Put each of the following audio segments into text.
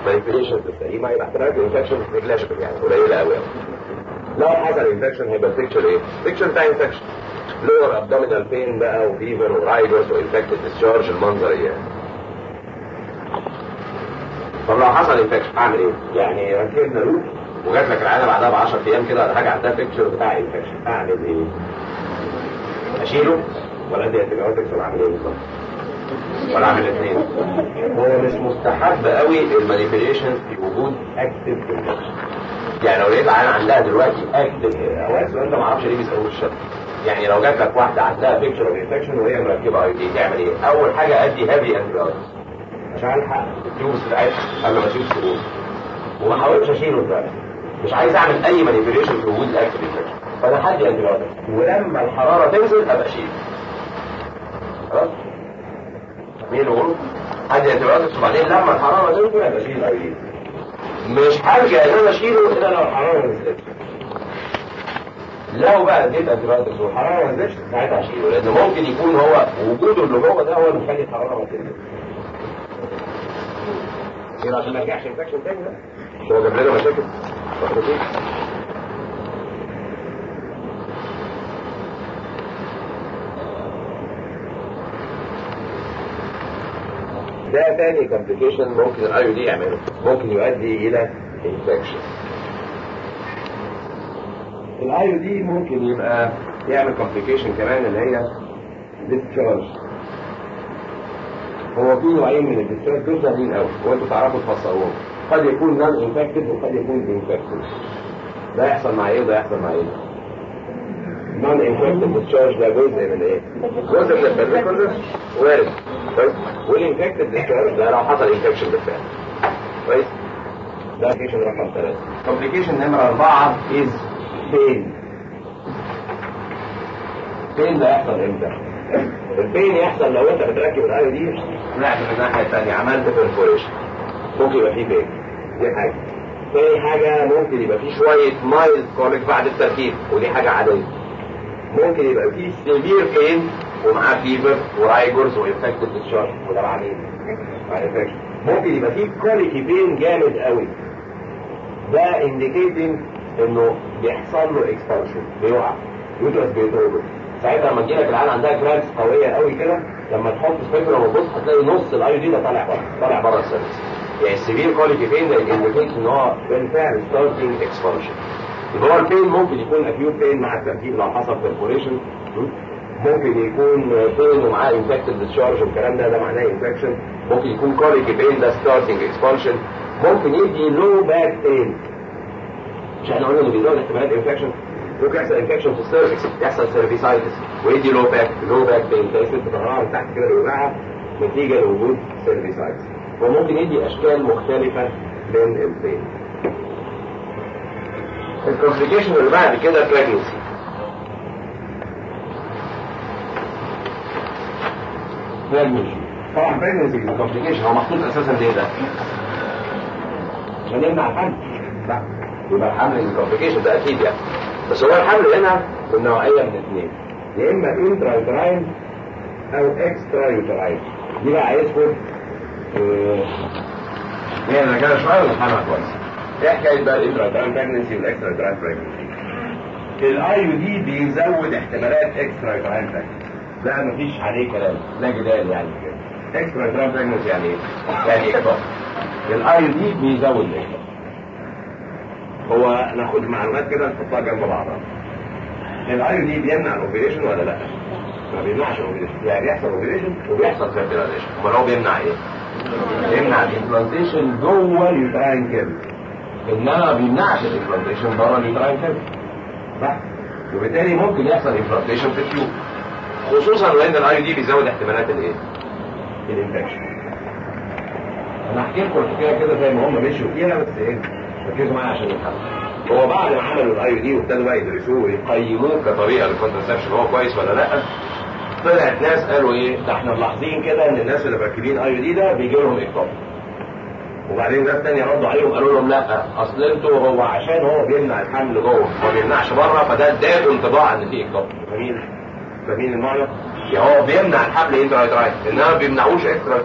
مانيبيوليشن بالسليمه يبقى احتمالات الانفكشن نجلاشبل يعني قليله قوي لو حصل انفكشن هيبقى البيكتشر ايه؟ البيكتشر بتاع انفكشن لور ابدومينال بين بقى وفيفر ورايجرز وانفكتد ديسشارج المنظر ايه يعني طب لو حصل انفكشن اعمل ايه؟ يعني ركبنا لوب وجات لك العياده بعدها ب 10 ايام كده ولا حاجه عندها بيكتشر بتاع انفكشن اعمل ايه؟ اشيله ولا ادي انتبيوتكس ولا اعمل ايه بالظبط؟ ولا اعمل الاثنين؟ هو مش مستحب قوي المانيبيوليشن في وجود اكتف انفكشن يعني لو لقيت عيان عندها دلوقتي اكتف اوقات السؤال ده ما اعرفش ليه بيسالوه في الشرق يعني لو جات لك واحده عندها بيكتشر اوف انفكشن وهي مركبه اي دي تعمل ايه؟ اول حاجه ادي هابي انتبيوتكس عشان الحق التيوبس بتاعتها قبل ما تشوف سرور وما حاولتش اشيله دلوقتي مش عايز اعمل اي مانيبيوليشن في وجود الاكتف انفكشن فانا هدي انتبيوتكس ولما الحراره تنزل ابقى اشيل خلاص مين يقول هدي انتبيوتكس وبعدين لما الحراره تنزل ابقى اشيل الاي مش هرجع ان انا اشيله الا لو الحراره نزلت لو بقى اديت انتبيوتكس والحراره ما نزلتش ساعتها اشيله لان ممكن يكون هو وجوده اللي جوه ده هو اللي مخلي الحراره ما تنزل كده عشان ما يرجعش انفكشن تاني بقى هو جاب لنا مشاكل فخرجين ده تاني كومبليكيشن ممكن الايو دي يعمله ممكن يؤدي الى انفكشن الايو دي ممكن يبقى يعمل كومبليكيشن كمان اللي هي ديسشارج هو في نوعين من الديسشارج دول سهلين قوي وانتوا تعرفوا تفسروهم قد يكون نون انفكتد وقد يكون انفكتد ده يحصل مع ايه وده يحصل مع ايه نون انفكتد ديسشارج ده جزء من ايه جزء من البريكولر وارد كويس والانفكتد ديسشارج ده لو حصل انفكشن بالفعل كويس ده كومبليكيشن رقم ثلاثة كومبليكيشن نمرة أربعة از بين بين ده يحصل امتى؟ البين يحصل لو انت بتركب الايو دي طلعت من الناحية الثانية عملت بيرفوريشن ممكن يبقى فيه بين دي حاجة تاني حاجة ممكن يبقى فيه شوية مايلد كوليك بعد التركيب ودي حاجة عادية ممكن يبقى فيه سيفير بين ومعاه فيفر ورايجرز وانفكتد ديسشارج وده مع مين؟ مع الانفكشن ممكن يبقى فيه كوليكي بين جامد قوي ده انديكيتنج انه بيحصل له اكسبانشن بيقع يوترس بيتروبر ساعتها لما تجيلك العيال عندها كرامس قويه قوي كده لما تحط سبيكولم وتبص هتلاقي نص الاي دي ده طالع بره طالع بره السيرفس يعني السيفير كواليتي بين ده انديكيت ان هو بالفعل ستارتنج اكسبانشن يبقى هو البين ممكن يكون اكيوت بين مع التركيب لو حصل بيرفوريشن ممكن يكون بين ومعاه انفكتد ديسشارج والكلام ده ده معناه انفكشن ممكن يكون كوليكي بين ده ستارتنج اكسبانشن ممكن يدي لو باك بين مش احنا قلنا انه بيزود احتمالات انفكشن ممكن يحصل انفكشن في السيرفكس يحصل سيرفيسايتس ويدي لو باك لو باك بين تلاقي ست بتقرا من تحت كده بيوجعها نتيجه لوجود سيرفيسايتس وممكن يدي اشكال مختلفه من البين الكومبليكيشن اللي بعد كده pregnancy pregnancy طبعا pregnancy is a complication هو محطوط اساسا ليه ده؟ عشان يمنع الحمل لا يبقى الحمل از كومبليكيشن ده اكيد يعني بس هو الحمل هنا من نوعيه من اثنين يا اما انترا يوتراين او اكسترا يوتراين دي بقى عايزكم يعني انا كده شويه ونفهمها كويس ايه حكايه بقى الانترا يوتراين بريجنسي والاكسترا يوتراين بريجنسي الاي يو دي بيزود احتمالات اكسترا يوتراين بريجنسي لا مفيش عليه كلام لا جدال يعني كده اكسترا يوتراين بريجنسي يعني ايه؟ يعني اكبر الاي يو دي بيزود الاكبر هو ناخد معلومات كده نحطها جنب بعضها الاي دي بيمنع الاوبريشن ولا لا؟ ما بيمنعش الاوبريشن يعني يحصل اوبريشن وبيحصل فيرتيلايزيشن امال هو بيمنع ايه؟ بيمنع الامبلانتيشن جوه اليوتراين كيرف انما ما بيمنعش الامبلانتيشن بره اليوتراين كيرف صح؟ وبالتالي ممكن يحصل امبلانتيشن في التيوب خصوصا لان الاي دي بيزود احتمالات الايه؟ الانفكشن انا احكي لكم الحكايه كده زي ما هم مشوا فيها بس ايه ركزوا معايا عشان نفهم هو بعد ما عملوا الاي دي وابتدوا بقى يدرسوه ويقيموه كطريقه للكونترسبشن هو كويس ولا لا طلعت ناس قالوا ايه ده احنا ملاحظين كده ان الناس اللي مركبين اي دي ده بيجي لهم اكتوب وبعدين ناس تانية ردوا عليهم قالوا لهم لا اصل انتوا هو عشان هو بيمنع الحمل جوه ما بيمنعش بره فده اداله انطباع ان في اكتوب فاهمين فاهمين المعنى؟ يعني هو بيمنع الحمل انترايترايت انما ما بيمنعوش اكسترايترايت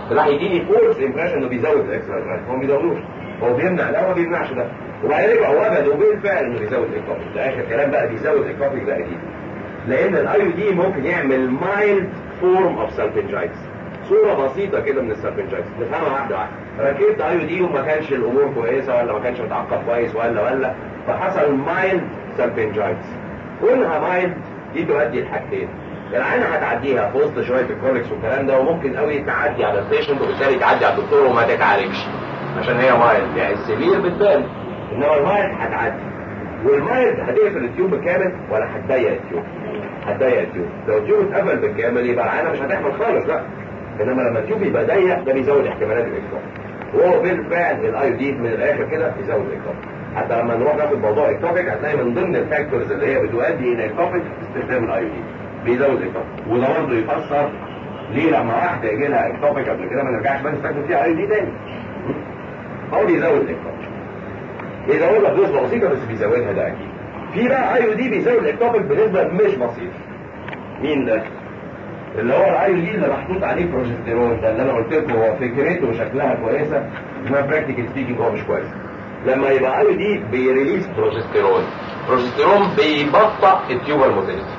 راح يديني فورس امبريشن انه بيزود الاكسترا هو ما بيزودوش هو بيمنع ده وما بيمنعش ده وبعدين يبقى وجد وبالفعل انه بيزود الاكتوبيك ده اخر كلام بقى بيزود الاكتوبيك ده اكيد لان الاي دي ممكن يعمل مايلد فورم اوف سالفنجايتس صوره بسيطه كده من السالفنجايتس نفهمها واحده واحده ركبت اي دي وما كانش الامور كويسه ولا ما كانش متعقد كويس ولا ولا فحصل مايلد سالفنجايتس كونها مايلد دي تؤدي لحاجتين العينة هتعديها في وسط شويه الكوركس والكلام ده وممكن قوي تعدي على البيشنت وبالتالي تعدي على الدكتور وما تتعالجش عشان هي مايلد يعني السيفير بتبان انما المايلد هتعدي والمايلد هتقفل التيوب بالكامل ولا هتضيق التيوب هتضيق التيوب لو التيوب اتقفل بالكامل يبقى العينة مش هتحمل خالص لا انما لما التيوب يبقى ضيق ده بيزود احتمالات الاكتوب وهو بالفعل الاي دي من الاخر كده بيزود الاكتوب حتى لما نروح ناخد موضوع اكتوبيك هتلاقي من ضمن الفاكتورز اللي هي بتؤدي الى اكتوبيك استخدام الاي دي بيزود الاكتوبيك وده برضه يفسر ليه لما واحده يجي لها اكتوبيك قبل كده ما نرجعش بقى نستخدم فيها اي دي تاني هو بيزود الاكتوبيك بيزودها بنسبه بسيطه بس بيزودها ده اكيد في بقى اي دي بيزود الاكتوبيك بنسبه مش بسيطه مين ده؟ اللي هو الاي دي اللي محطوط عليه بروجستيرون ده اللي انا قلت لكم هو فكرته وشكلها كويسه انما براكتيكال سبيكينج هو مش كويس لما يبقى اي دي بيريليز بروجستيرون بروجستيرون بيبطئ التيوبر موتيليتي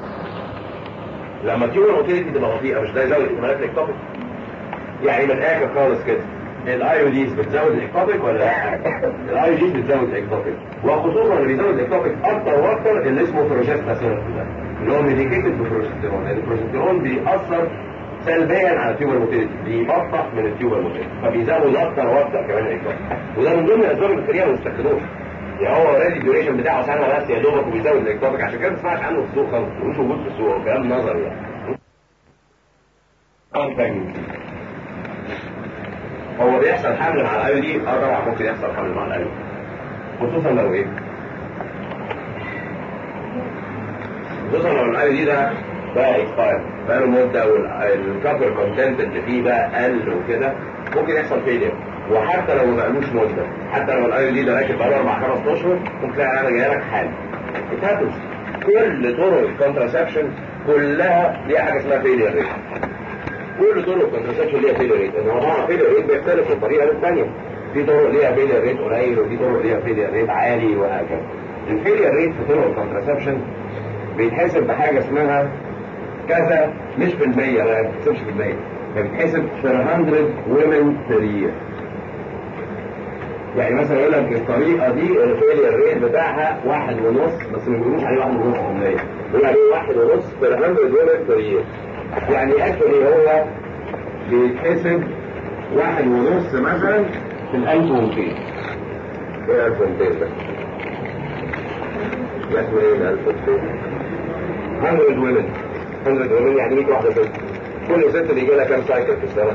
لما التيوبر موتيليتي تبقى بطيئه مش ده يزود احتمالات الاكتوبيك يعني من الاخر خالص كده الاي ديز بتزود الاكتوبيك ولا لا؟ الاي ديز بتزود الاكتوبيك وخصوصا اللي بيزود الاكتوبيك اكتر واكتر اللي اسمه بروجستاسيرون ده اللي هو ميديكيتد ببروجستيرون لان البروجستيرون بيأثر سلبيا على التيوبر موتيليتي بيبطئ من التيوبر موتيليتي فبيزود اكتر واكتر كمان الاكتوبيك وده من ضمن الاسباب اللي بتخليها ما نستخدموش يعني هو اوريدي الديوريشن بتاعه سنه بس يا دوبك وبيزود الاكتوبيك عشان كده ما تسمعش عنه في السوق خالص مش موجود في السوق هو كلام نظري يعني هو بيحصل حمل مع الاي دي اه طبعا ممكن يحصل حمل مع الاي خصوصا لو ايه خصوصا لو الاي دي ده بقى اكسباير بقى له مده والكفر كونتنت اللي فيه بقى قل وكده ممكن يحصل فيلير وحتى لو ما بقالوش مده حتى لو الاي دي ده راكب بقاله اربع خمس اشهر ممكن تلاقي انا جايه لك حال اتهاتوس كل طرق الكونتراسبشن كلها ليها حاجه اسمها فيلير ريت كل طرق الكونتراسبشن ليها فيلير ريت ان هو طبعا فيلير ريت بيختلف من طريقه للثانيه في طرق ليها فيلير ريت قليل وفي طرق ليها فيلير ريت عالي وهكذا الفيلير ريت في طرق الكونتراسبشن بيتحسب بحاجه اسمها كذا مش في المية لا ما بتحسبش في المية بيتحسب في 100 women per year يعني مثلا يقول لك الطريقة دي الفيلير ريت بتاعها واحد ونص بس ما بيقولوش عليه واحد ونص في المية بيقول عليه واحد ونص في 100 women per year يعني اكشولي هو بيتحسب واحد ونص مثلا في ال 1200 ايه 1200 ده؟ ده اسمه ايه ال 1200 100 women 100 women يعني 100 واحدة ست كل ست بيجي لها كام سايكل في السنة؟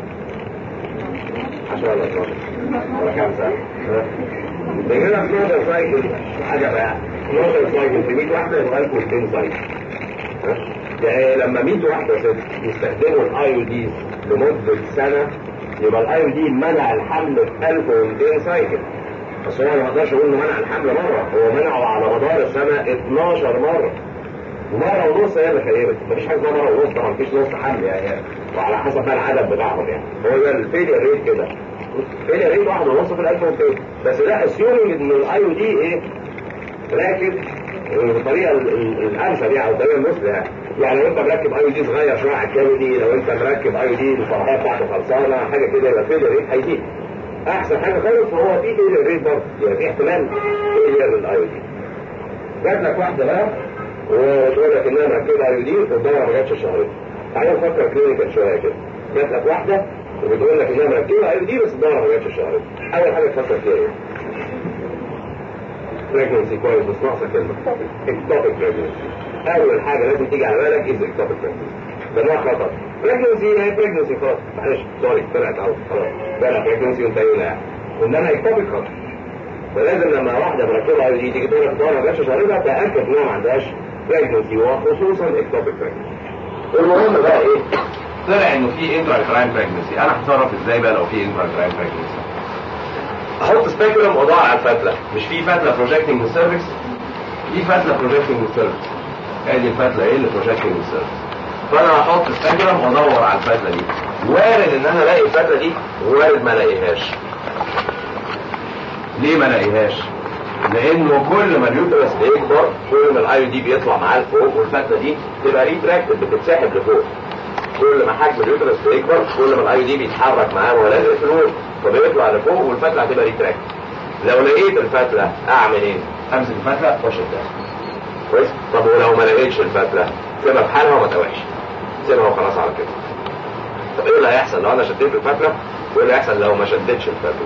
10 ولا 12 ولا كام سنة؟ بيجي لها 12 سايكل حاجة بقى 12 سايكل في 100 واحدة يبقى 1200 سايكل يعني لما 100 واحدة ست يستخدموا الاي دي لمدة سنة يبقى الاي دي منع الحمل في 1200 سايكل بس هو ما اقدرش اقول انه منع الحمل مرة هو منعه على مدار السنة 12 مرة ومرة ونص هي اللي خيبت مفيش حاجة اسمها مرة ونص طبعا مفيش نص حمل يعني وعلى حسب بقى العدد بتاعهم يعني هو ده الفيلير ريت كده الفيلير ريت واحد ونص في ال 1200 بس ده اسيومنج ان الاي دي ايه راكب بالطريقه الامثل يعني او الطريقه المثلى يعني يعني لو انت مركب اي دي صغير شويه على الكافيتي لو انت مركب اي دي الفرحات بتاعته خلصانه حاجه كده يبقى الفيلير ريت هيزيد احسن حاجه خالص هو في فيلير ريت برضه يعني في احتمال فيلير للاي دي جات لك واحده بقى وتقول لك انها مركبه اي دي والدواء ما جاتش شهرين تعالى نفكر كلينيكال شويه كده جات لك واحده وبتقول لك انها مركبه اي دي بس الدواء ما جاتش شهرين اول حاجه تفكر فيها ايه؟ بريجنسي كويس بس ناقصه كلمه اكتوبيك بريجنسي اول حاجه لازم تيجي على بالك از اكتوبيك بريجنسي ده نوع خطر بريجنسي هي بريجنسي خلاص معلش سوري طلعت اهو خلاص بلا بريجنسي وانتهينا يعني انما اكتوبيك خطر فلازم لما واحده مركبه اي دي تيجي تقول لك الدواء ما جاتش شهرين لا تاكد انها ما عندهاش بريجنسي وخصوصا اكتوبيك بريجنسي المهم بقى ايه طلع انه في انتراكراين بريجنسي انا هتصرف ازاي بقى لو في انتراكراين بريجنسي احط سبيكولم وادور على الفتله مش في فتله بروجيكتنج من السيرفكس في فتله بروجيكتنج من السيرفكس ادي الفتله ايه اللي بروجيكتنج من السيرفكس فانا هحط الساجرم وادور على الفتله دي وارد ان انا الاقي الفتله دي وارد ما الاقيهاش ليه ما الاقيهاش لانه كل ما اليوترس بيكبر كل ما الاي دي بيطلع معاه لفوق والفتله دي تبقى ريتراكتد بتتسحب لفوق كل ما حجم اليوترس بيكبر كل ما الاي دي بيتحرك معاه وهو لازق في الوول فبيطلع لفوق والفتله هتبقى ريتراكتد لو لقيت الفتله اعمل ايه؟ امسك الفتله واخش الدم كويس؟ طب ولو ما لقيتش الفتله سيبها في حالها وما توحش سيبها وخلاص على كده طب ايه اللي هيحصل لو انا شديت الفتله؟ وايه اللي هيحصل لو ما شدتش الفتله؟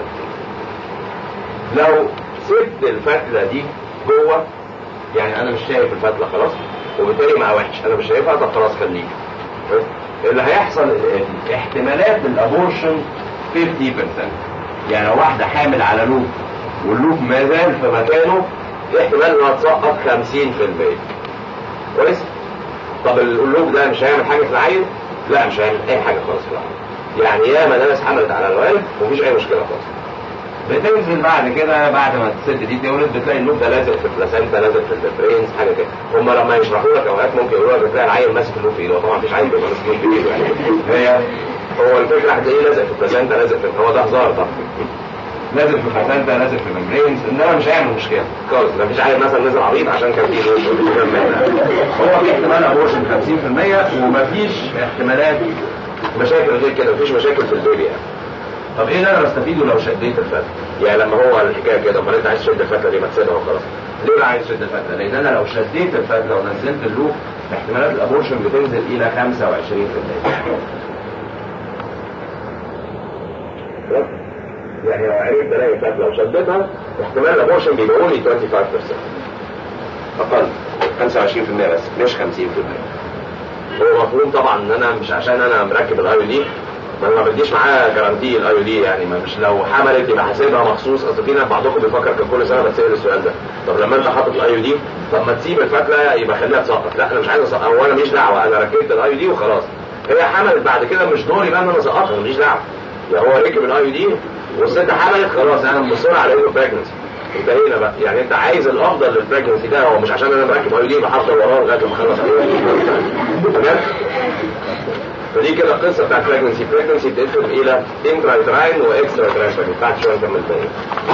لو سبت الفتله دي جوه يعني انا مش شايف الفتله خلاص وبالتالي ما وحش انا مش شايفها طب خلاص خليك اللي هيحصل الاتي احتمالات الابورشن 50% يعني لو واحده حامل على لوب واللوب ما زال في مكانه احتمال انها تسقط 50% كويس طب اللوب ده مش هيعمل حاجه في العين لا مش هيعمل اي حاجه خالص في العين يعني ياما ناس حملت على الوالد ومفيش اي مشكله خالص بتنزل بعد كده بعد ما الست دي تولد بتلاقي اللوب ده لازق في البلاسنتا لازق في البرينز حاجه كده هم لما يشرحوا لك اوقات ممكن يقولوا لك بتلاقي العيل ماسك اللوب في ايده طبعا مفيش عيل بيبقى ماسك اللوب في ايده يعني هي هو الفكره هتلاقيه لازق في البلاسنتا لازق في هو ده هزار طبعا لازق في البلاسنتا لازق في الممبرينز انما مش هيعمل مشكله خالص مفيش عيل مثلا نزل عبيط عشان كان فيه لوب هو في احتمال ابورشن 50% ومفيش احتمالات مشاكل غير كده مفيش مشاكل في البيبي يعني طب ايه اللي انا بستفيده لو شديت الفتله؟ يعني لما هو الحكايه كده امال انت عايز تشد الفتله دي ما تسيبها وخلاص. ليه بقى عايز تشد الفتله؟ لان انا لو شديت الفتله ونزلت اللوب احتمالات الابورشن بتنزل الى 25%. يعني لو عرفت الاقي فتله وشدتها احتمال الابورشن بيبقوا لي 25% اقل 25% بس مش 50% هو مفهوم طبعا ان انا مش عشان انا مركب الاي دي ما ما بديش معاه جارانتي الاي دي يعني ما مش لو حملت يبقى حاسبها مخصوص اصل في ناس بعضكم بيفكر كان كل سنه بتسال السؤال ده طب لما انت حاطط الاي دي طب ما تسيب الفتله يبقى خليها تسقط لا انا مش عايز اسقط او انا ماليش دعوه انا ركبت الاي دي وخلاص هي حملت بعد كده مش دوري بقى ان انا اسقطها ماليش دعوه يعني هو ركب الاي دي والست حملت خلاص انا مصر على انه بريجنسي انتهينا بقى يعني انت عايز الافضل للبريجنسي ده هو مش عشان انا مركب اي دي بحضر وراه لغايه ما اخلص تمام فدي كده القصه بتاعت بريجنسي بريجنسي بتقسم الى انترايتراين واكسترا تراين بعد شويه نكمل تاني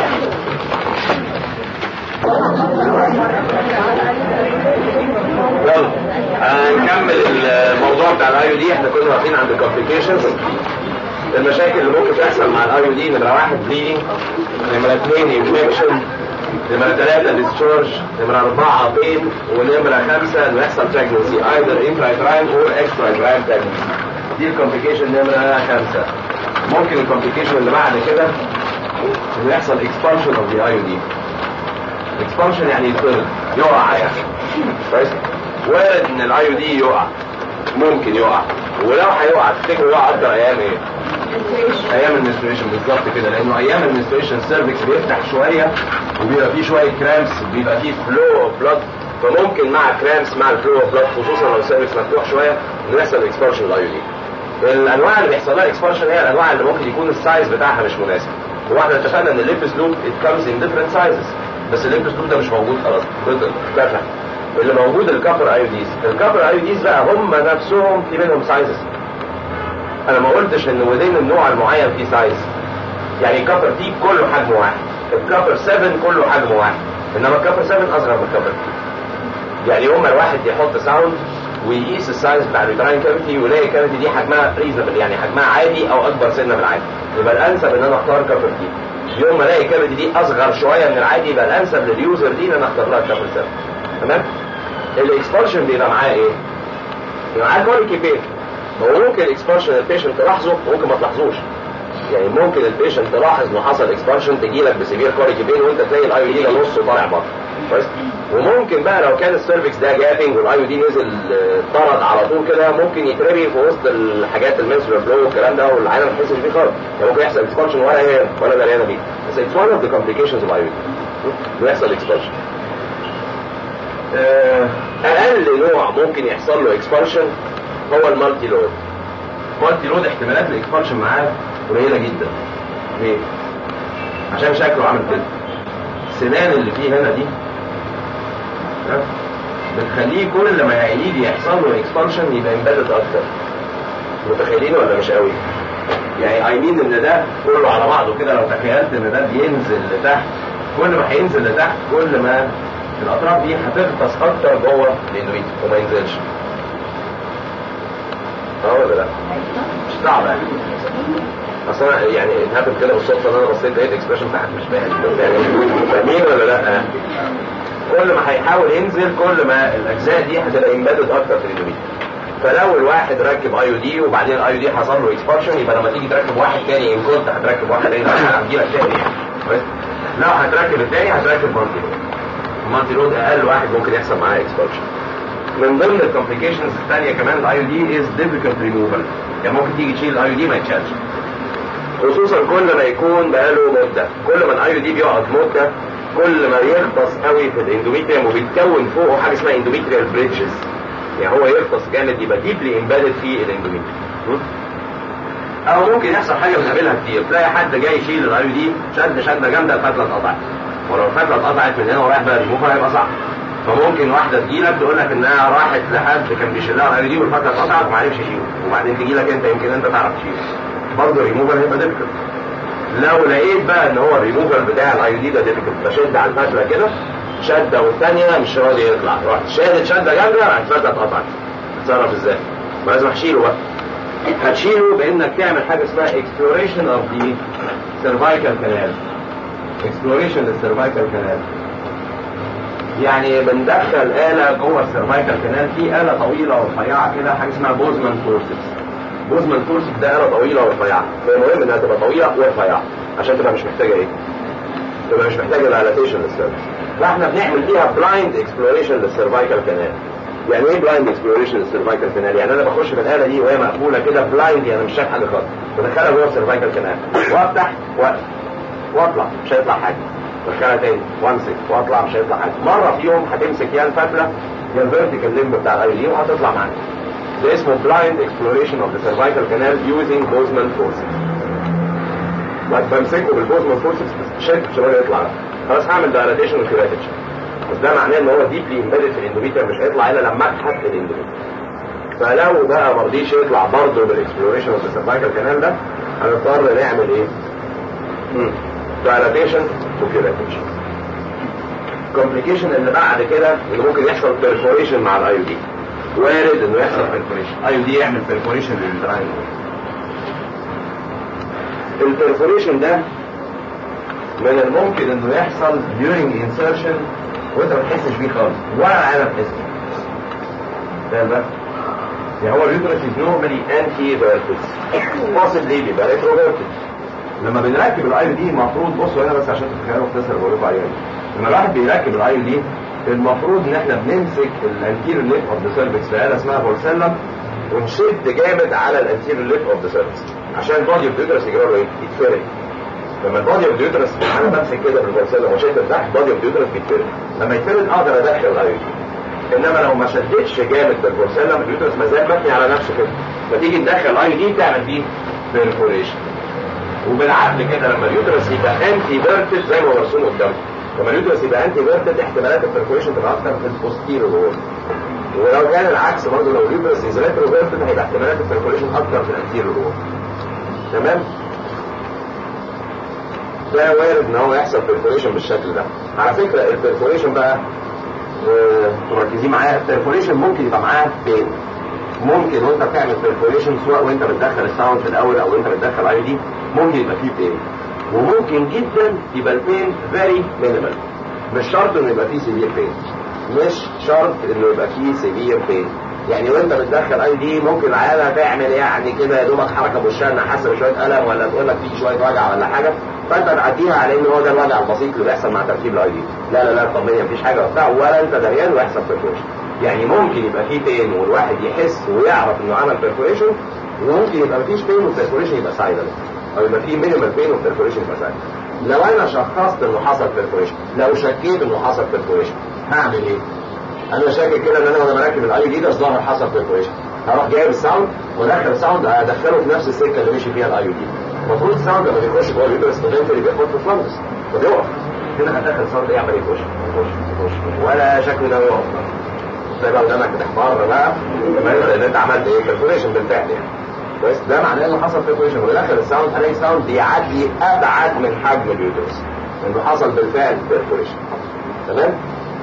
يلا هنكمل الموضوع بتاع الاي دي احنا كنا واقفين عند الكومبليكيشنز المشاكل اللي ممكن تحصل مع الاي دي نمره واحد بليدنج نمره اثنين انفكشن نمرة ثلاثة ديسشارج نمرة أربعة بين ونمرة خمسة إنه يحصل pregnancy either intrauterine or extrauterine pregnancy دي الكومبليكيشن نمرة خمسة ممكن الكومبليكيشن اللي بعد كده إنه يحصل expulsion of the IUD expulsion يعني يطرد يقع يعني كويس وارد إن الاي دي يقع ممكن يقع ولو هيقع تفتكروا يقع أكتر أيام إيه؟ ايام المنستريشن بالظبط كده لانه ايام المنستريشن السيرفكس بيفتح شويه وبيبقى فيه شويه كرامس بيبقى فيه فلو اوف بلاد فممكن مع كرامس مع الفلو اوف بلاد خصوصا لو السيرفكس مفتوح شويه انه يحصل اكسبانشن للاي دي الانواع اللي بيحصل لها اكسبانشن هي الانواع اللي ممكن يكون السايز بتاعها مش مناسب هو احنا اتفقنا ان الليبس لوب ات كامز ان ديفرنت سايزز بس الليبس لوب ده مش موجود خلاص اتفق اللي موجود الكابر ايوديز الكابر ايوديز بقى هم نفسهم في منهم سايزز انا ما قلتش ان ودين النوع المعين فيه سايز يعني الكابر تي كله حجم واحد الكابر 7 كله حجم واحد انما الكابر 7 اصغر من الكابر تي يعني يوم ما الواحد يحط ساوند ويقيس السايز بتاع الريتراين كافيتي ويلاقي الكافيتي دي حجمها ريزنبل يعني حجمها عادي او اكبر سنه من العادي يبقى الانسب ان انا اختار كابر تي يوم ما الاقي الكافيتي دي اصغر شويه من العادي يبقى الانسب لليوزر دي ان انا اختار لها الكابر 7 تمام الاكسبانشن بيبقى معاه ايه؟ بيبقى معاه كوليكي بيت هو ممكن الاكسبانشن البيشنت تلاحظه ممكن ما تلاحظوش يعني ممكن البيشنت تلاحظ انه حصل اكسبانشن تجي لك بسيفير كوريك بين وانت تلاقي الاي دي نص طالع بره كويس وممكن بقى لو كان السيرفكس ده جابنج والاي دي نزل طرد على طول كده ممكن يترمي في وسط الحاجات المنسولار فلو والكلام ده والعينه ما تحسش بيه خالص يعني ممكن يحصل اكسبانشن ولا هي ولا دريانه بيه بس اتس وان اوف ذا كومبليكيشنز اوف اي دي ويحصل اكسبانشن اقل نوع ممكن يحصل له اكسبانشن هو المالتي لود مالتي لود احتمالات الاكسبانشن معاه قليله جدا ليه؟ عشان شكله عامل كده السنان اللي فيه هنا دي بتخليه كل ما يجي يحصل له اكسبانشن يبقى امبيدد اكتر متخيلين ولا مش قوي؟ يعني اي مين ان ده كله على بعضه كده لو تخيلت ان ده بينزل لتحت كل ما هينزل لتحت كل ما الاطراف دي هتغطس اكتر جوه الاندوميت وما ينزلش اه ولا لا؟ مش صعب يعني اصل انا يعني اتهبل كده بالصدفه ان انا بصيت لقيت الاكسبريشن تحت مش فاهم يعني فاهمين ولا لا؟ كل ما هيحاول ينزل كل ما الاجزاء دي هتبقى امبيدد اكتر في الاندوميت فلو الواحد ركب اي دي وبعدين الاي دي حصل له اكسبانشن يبقى لما تيجي تركب واحد تاني ان كنت هتركب واحد تاني هتجي لك تاني بس لو هتركب التاني هتركب مالتي لود المالتي لود اقل واحد ممكن يحصل معاه اكسبانشن من ضمن الكومبليكيشنز الثانيه كمان الاي دي از ديفيكولت ريموفال يعني ممكن تيجي تشيل الاي دي ما يتشالش خصوصا كل ما يكون بقاله مده كل ما الاي دي بيقعد مده كل ما يغطس قوي في الاندوميتريوم وبيتكون فوقه حاجه اسمها اندوميتريال بريدجز يعني هو يغطس جامد يبقى ديبلي امبيدد في الاندوميتريوم او ممكن يحصل حاجه بنقابلها كتير تلاقي حد جاي يشيل الاي دي شد شده جامده الفتله اتقطعت ولو الفتله اتقطعت من هنا ورايح بقى ريموفر هيبقى صعب فممكن واحده تجيلك تقول لك انها راحت لحد كان بيشيل لها الاي دي والفتله اتقطعت وما عرفش يشيله وبعدين تجي لك انت يمكن انت تعرف تشيله برضه الريموفر هيبقى ديفيكولت لو لقيت بقى ان هو الريموفر بتاع الاي دي ده ديفيكولت بشد على الفتله كده شده والثانيه مش راضي يطلع رحت شادد شده جامده راحت الفتله اتقطعت اتصرف ازاي؟ ما لازم هشيله بقى هتشيله بانك تعمل حاجه اسمها exploration of the cervical canal exploration للسيرفايكال كانال يعني بندخل آلة جوه السيرفايكال كانال في آلة طويلة ورفيعة كده حاجة اسمها بوزمان فورسكس بوزمان فورسكس ده آلة طويلة ورفيعة فالمهم انها تبقى طويلة ورفيعة عشان تبقى مش محتاجة ايه؟ تبقى مش محتاجة دايلاتيشن للسيرفس فاحنا بنعمل فيها بلايند اكسبلوريشن للسيرفايكال كانال يعني ايه بلايند اكسبلوريشن للسيرفايكال كانال يعني انا بخش في الاله دي وهي مقفوله كده بلايند يعني مش شايف حاجه خالص بدخلها جوه السيرفايكال كانال وافتح واقف واطلع مش هيطلع حاجه بدخلها تاني وامسك واطلع مش هيطلع حاجه مره في يوم هتمسك يا الفتله يا الفيرتيكال ليمب بتاع الاي دي وهتطلع معاك ده اسمه بلايند اكسبلوريشن اوف ذا سيرفايكال كانال يوزنج بوزمان فورسز بمسكه بالبوزمان فورسز شد مش راضي يطلع خلاص هعمل دايلاتيشن وكيراتيشن بس ده معناه ان هو ديبلي امبيدد في الاندوميتريوم مش هيطلع الا لما اتحط الاندوميتريوم فلو بقى ما رضيش يطلع برضه بالاكسبلوريشن اوف ذا سيرفايكال كانال ده هنضطر نعمل ايه؟ دايلاتيشن وكيراتيشن الكومبليكيشن اللي بعد كده اللي ممكن يحصل بيرفوريشن مع الاي دي وارد انه يحصل بيرفوريشن اي دي يعمل بيرفوريشن للدراين البيرفوريشن ده من الممكن انه يحصل during insertion وانت ما تحسش بيه خالص ولا انا بحس فاهم بقى؟ يعني هو اليوترس is normally anti vertex possibly بيبقى retroverted لما بنركب الاي دي المفروض بصوا هنا بس عشان تتخيلوا القصه اللي بقول لكم عليها لما الواحد بيركب الاي دي المفروض ان احنا بنمسك الانتيريور ليب اوف ذا سيرفكس في اله اسمها فولسيلا ونشد جامد على الانتيريور ليب اوف ذا سيرفكس عشان البادي اوف اليوترس يجرى له ايه؟ يتفرد لما البادي اوف اليوترس انا بمسك كده بالفولسيلا وشد تحت البادي اوف اليوترس بيتفرد لما يتفرد اقدر ادخل الاي دي انما لو ما شدتش جامد بالفولسيلا اليوترس ما زال مبني على نفسه كده فتيجي تدخل الاي دي تعمل فيه بيرفوريشن وبالعقل كده لما اليوترس يبقى انتي فيرتد زي ما هو مرسوم قدامك لما اليوترس يبقى انتي فيرتد احتمالات البرفوريشن تبقى اكتر في البوستيريور وول ولو كان العكس برضه لو اليوترس از ريترو فيرتد هيبقى احتمالات البرفوريشن اكتر في الانتيريور وول تمام ده وارد ان هو يحصل برفوريشن بالشكل ده على فكره البرفوريشن بقى مركزين معايا البرفوريشن ممكن يبقى معاه بين ممكن وانت بتعمل برفوريشن سواء وانت بتدخل الساوند في الاول او انت بتدخل اي دي ممكن يبقى فيه بين وممكن جدا يبقى البين فيري مينيمال مش شرط انه يبقى فيه سيفير بين مش شرط انه يبقى فيه سيفير بين يعني وانت بتدخل اي دي ممكن العياله تعمل يعني كده يا دوبك حركه بوشها انها حاسه بشويه الم ولا تقول لك في شويه وجع ولا حاجه فانت تعديها على ان هو ده الوجع البسيط اللي بيحصل مع تركيب الاي دي لا لا لا طمني مفيش حاجه وبتاع ولا انت دريان ويحصل برفوريشن يعني ممكن يبقى فيه بين والواحد يحس ويعرف انه عمل برفوريشن وممكن يبقى مفيش بين والبرفوريشن يبقى سايلنت او يبقى فيه مينيمال بين والبرفوريشن يبقى سايلنت لو انا شخصت انه حصل برفوريشن لو شكيت انه حصل برفوريشن هعمل ايه؟ انا شاكك كده ان انا وانا مركب الاي دي ده الظاهر حصل برفوريشن هروح جايب الساوند وادخل الساوند هدخله في نفس السكه اللي مشي فيها الاي دي المفروض الساوند لما بيخش جوه اليوترس اللي بياخد في فلانكس فبيقف هنا هدخل الساوند يعمل يخش يخش يخش ولا شكله ده يقف تلاقي بقى ودانك بتحمر بقى تمام لان انت عملت ايه بيرفوريشن بالفعل يعني كويس ده معناه انه حصل بيرفوريشن وداخل الساوند هلاقي ساوند بيعدي ابعد من حجم اليوترس انه حصل بالفعل بيرفوريشن تمام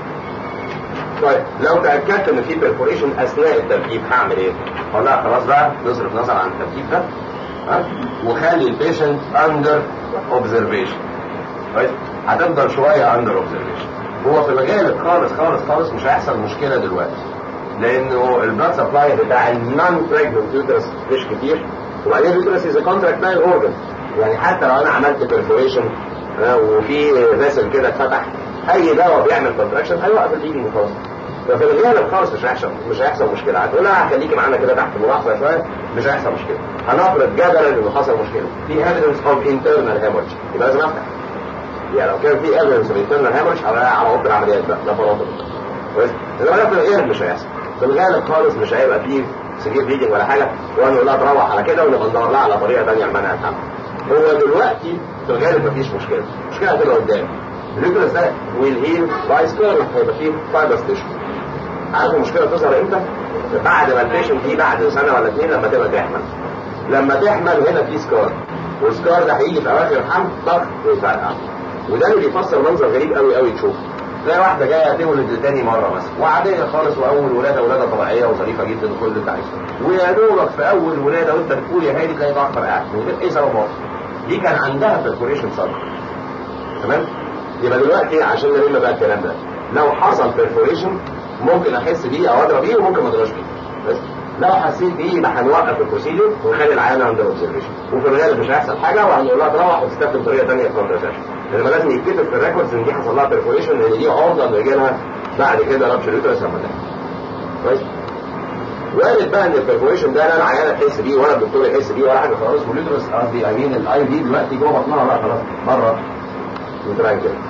طيب لو تاكدت ان في بيرفوريشن اثناء التركيب هعمل ايه؟ اقول لها خلاص بقى نصرف نظر عن التركيب ده ها وخلي البيشنت اندر اوبزرفيشن كويس هتفضل شويه اندر اوبزرفيشن هو في الغالب خالص خالص خالص مش هيحصل مشكله دلوقتي لانه البلاد سبلاي بتاع النون بريجننت يوترس مش كتير وبعدين اليوترس از كونتراكتايل اورجن يعني حتى لو انا عملت بيرفوريشن وفي فيسل كده اتفتح اي دواء بيعمل كونتراكشن هيوقف البليدنج خالص ففي الغالب خالص مش هيحصل مش هيحصل مشكله هتقول لها خليكي معانا كده تحت ملاحظه شويه مش هيحصل مشكله هنفرض جدلا انه حصل مشكله في evidence of internal hemorrhage يبقى لازم افتح يعني لو كان في evidence of internal hemorrhage على على اوضه العمليات بقى ده فرضا كويس انما في الغالب مش هيحصل في الغالب خالص مش هيبقى فيه سيفير بليدنج ولا حاجه وانا اقول لها تروح على كده ونبقى ندور لها على طريقه ثانيه لمنع الحمل هو دلوقتي في الغالب مفيش مشكله المشكله هتبقى قدام اليوترس ده ويل هيل باي سكار هيبقى فيه فايبرز تيشو عارف المشكله تظهر امتى؟ بعد ما البيشنت دي بعد سنه ولا اثنين لما تبقى تحمل لما تحمل هنا في سكار والسكار ده هيجي في اواخر الحمل ضغط ويفرقع وده اللي بيفسر منظر غريب قوي قوي تشوفه تلاقي واحده جايه تولد لتاني مره مثلا وعاديه خالص واول ولاده ولاده طبيعيه وظريفه جدا وكل اللي انت عايزه ويا دوبك في اول ولاده وانت بتقول يا هادي تلاقي ضغط فرقع من غير اي سبب واضح دي كان عندها بيرفوريشن صدر تمام يبقى دلوقتي عشان نلم بقى الكلام ده لو حصل بيرفوريشن ممكن احس بيه او اضرب بيه وممكن ما اضربش بيه بس لو حسيت بيه يبقى هنوقف البروسيجر ونخلي العيان عند اوبزرفيشن وفي الغالب مش هيحصل حاجه وهنقول لها تروح وتستخدم طريقه ثانيه في كونترسيشن لما لازم يتكتب في الريكوردز ان دي حصل لها بيرفوريشن لان دي عرضه انه يجي لها بعد كده رابشر يوترس لما كويس وارد بقى ان البرفوريشن ده لا العيانه تحس بيه ولا الدكتور يحس بيه ولا حاجه خالص واليوترس قصدي اي مين الاي دي دلوقتي جوه بطنها لا خلاص بره وتبقى كده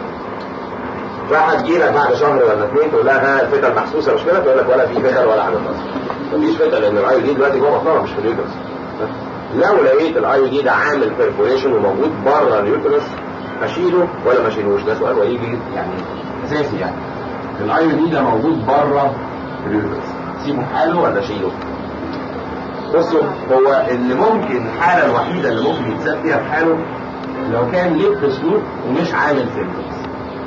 فهتجي لك بعد شهر ولا اثنين تقول لها ها الفتل محسوسه مش كده تقول لك ولا في فتل ولا حاجه خالص مفيش فتل لان الاي دي دلوقتي جوه بطنها مش في اليوترس لو لقيت الاي دي ده عامل بيرفوريشن وموجود بره اليوترس اشيله ولا ما اشيلوش ده سؤال ويجي يعني اساسي يعني الاي دي ده موجود بره اليوترس سيبه حاله ولا اشيله بصوا هو اللي ممكن الحاله الوحيده اللي ممكن يتساب فيها في حاله لو كان ليب سلوب ومش عامل سيمبتومز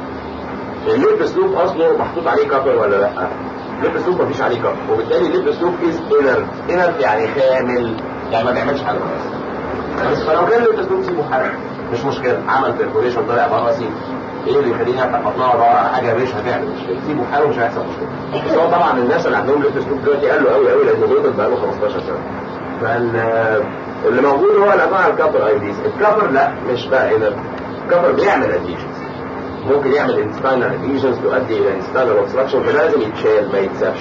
الليب سلوب اصله محطوط عليه كابر ولا لا الليب سلوب مفيش عليه كابر وبالتالي الليب سلوب از انر انر يعني خامل يعني ما بيعملش حاجه بس فلو كان الليب سلوب سيبه حاله مش مشكله عمل بيركوليشن طلع بره سيبه ايه اللي يخليني افتح بطنها وادور على حاجه مش هتعمل مشكله سيبه حاله مش هيحصل مشكله بس هو طبعا الناس اللي عندهم ليب سلوب دلوقتي قالوا قوي قوي لان دول بقى له 15 سنه فال اللي موجود هو الانواع الكابر اي ديز الكابر لا مش بقى انر الكابر بيعمل اديشنز ممكن يعمل انستانر اديشنز تؤدي الى انستانر اوبستراكشن فلازم يتشال ما يتسابش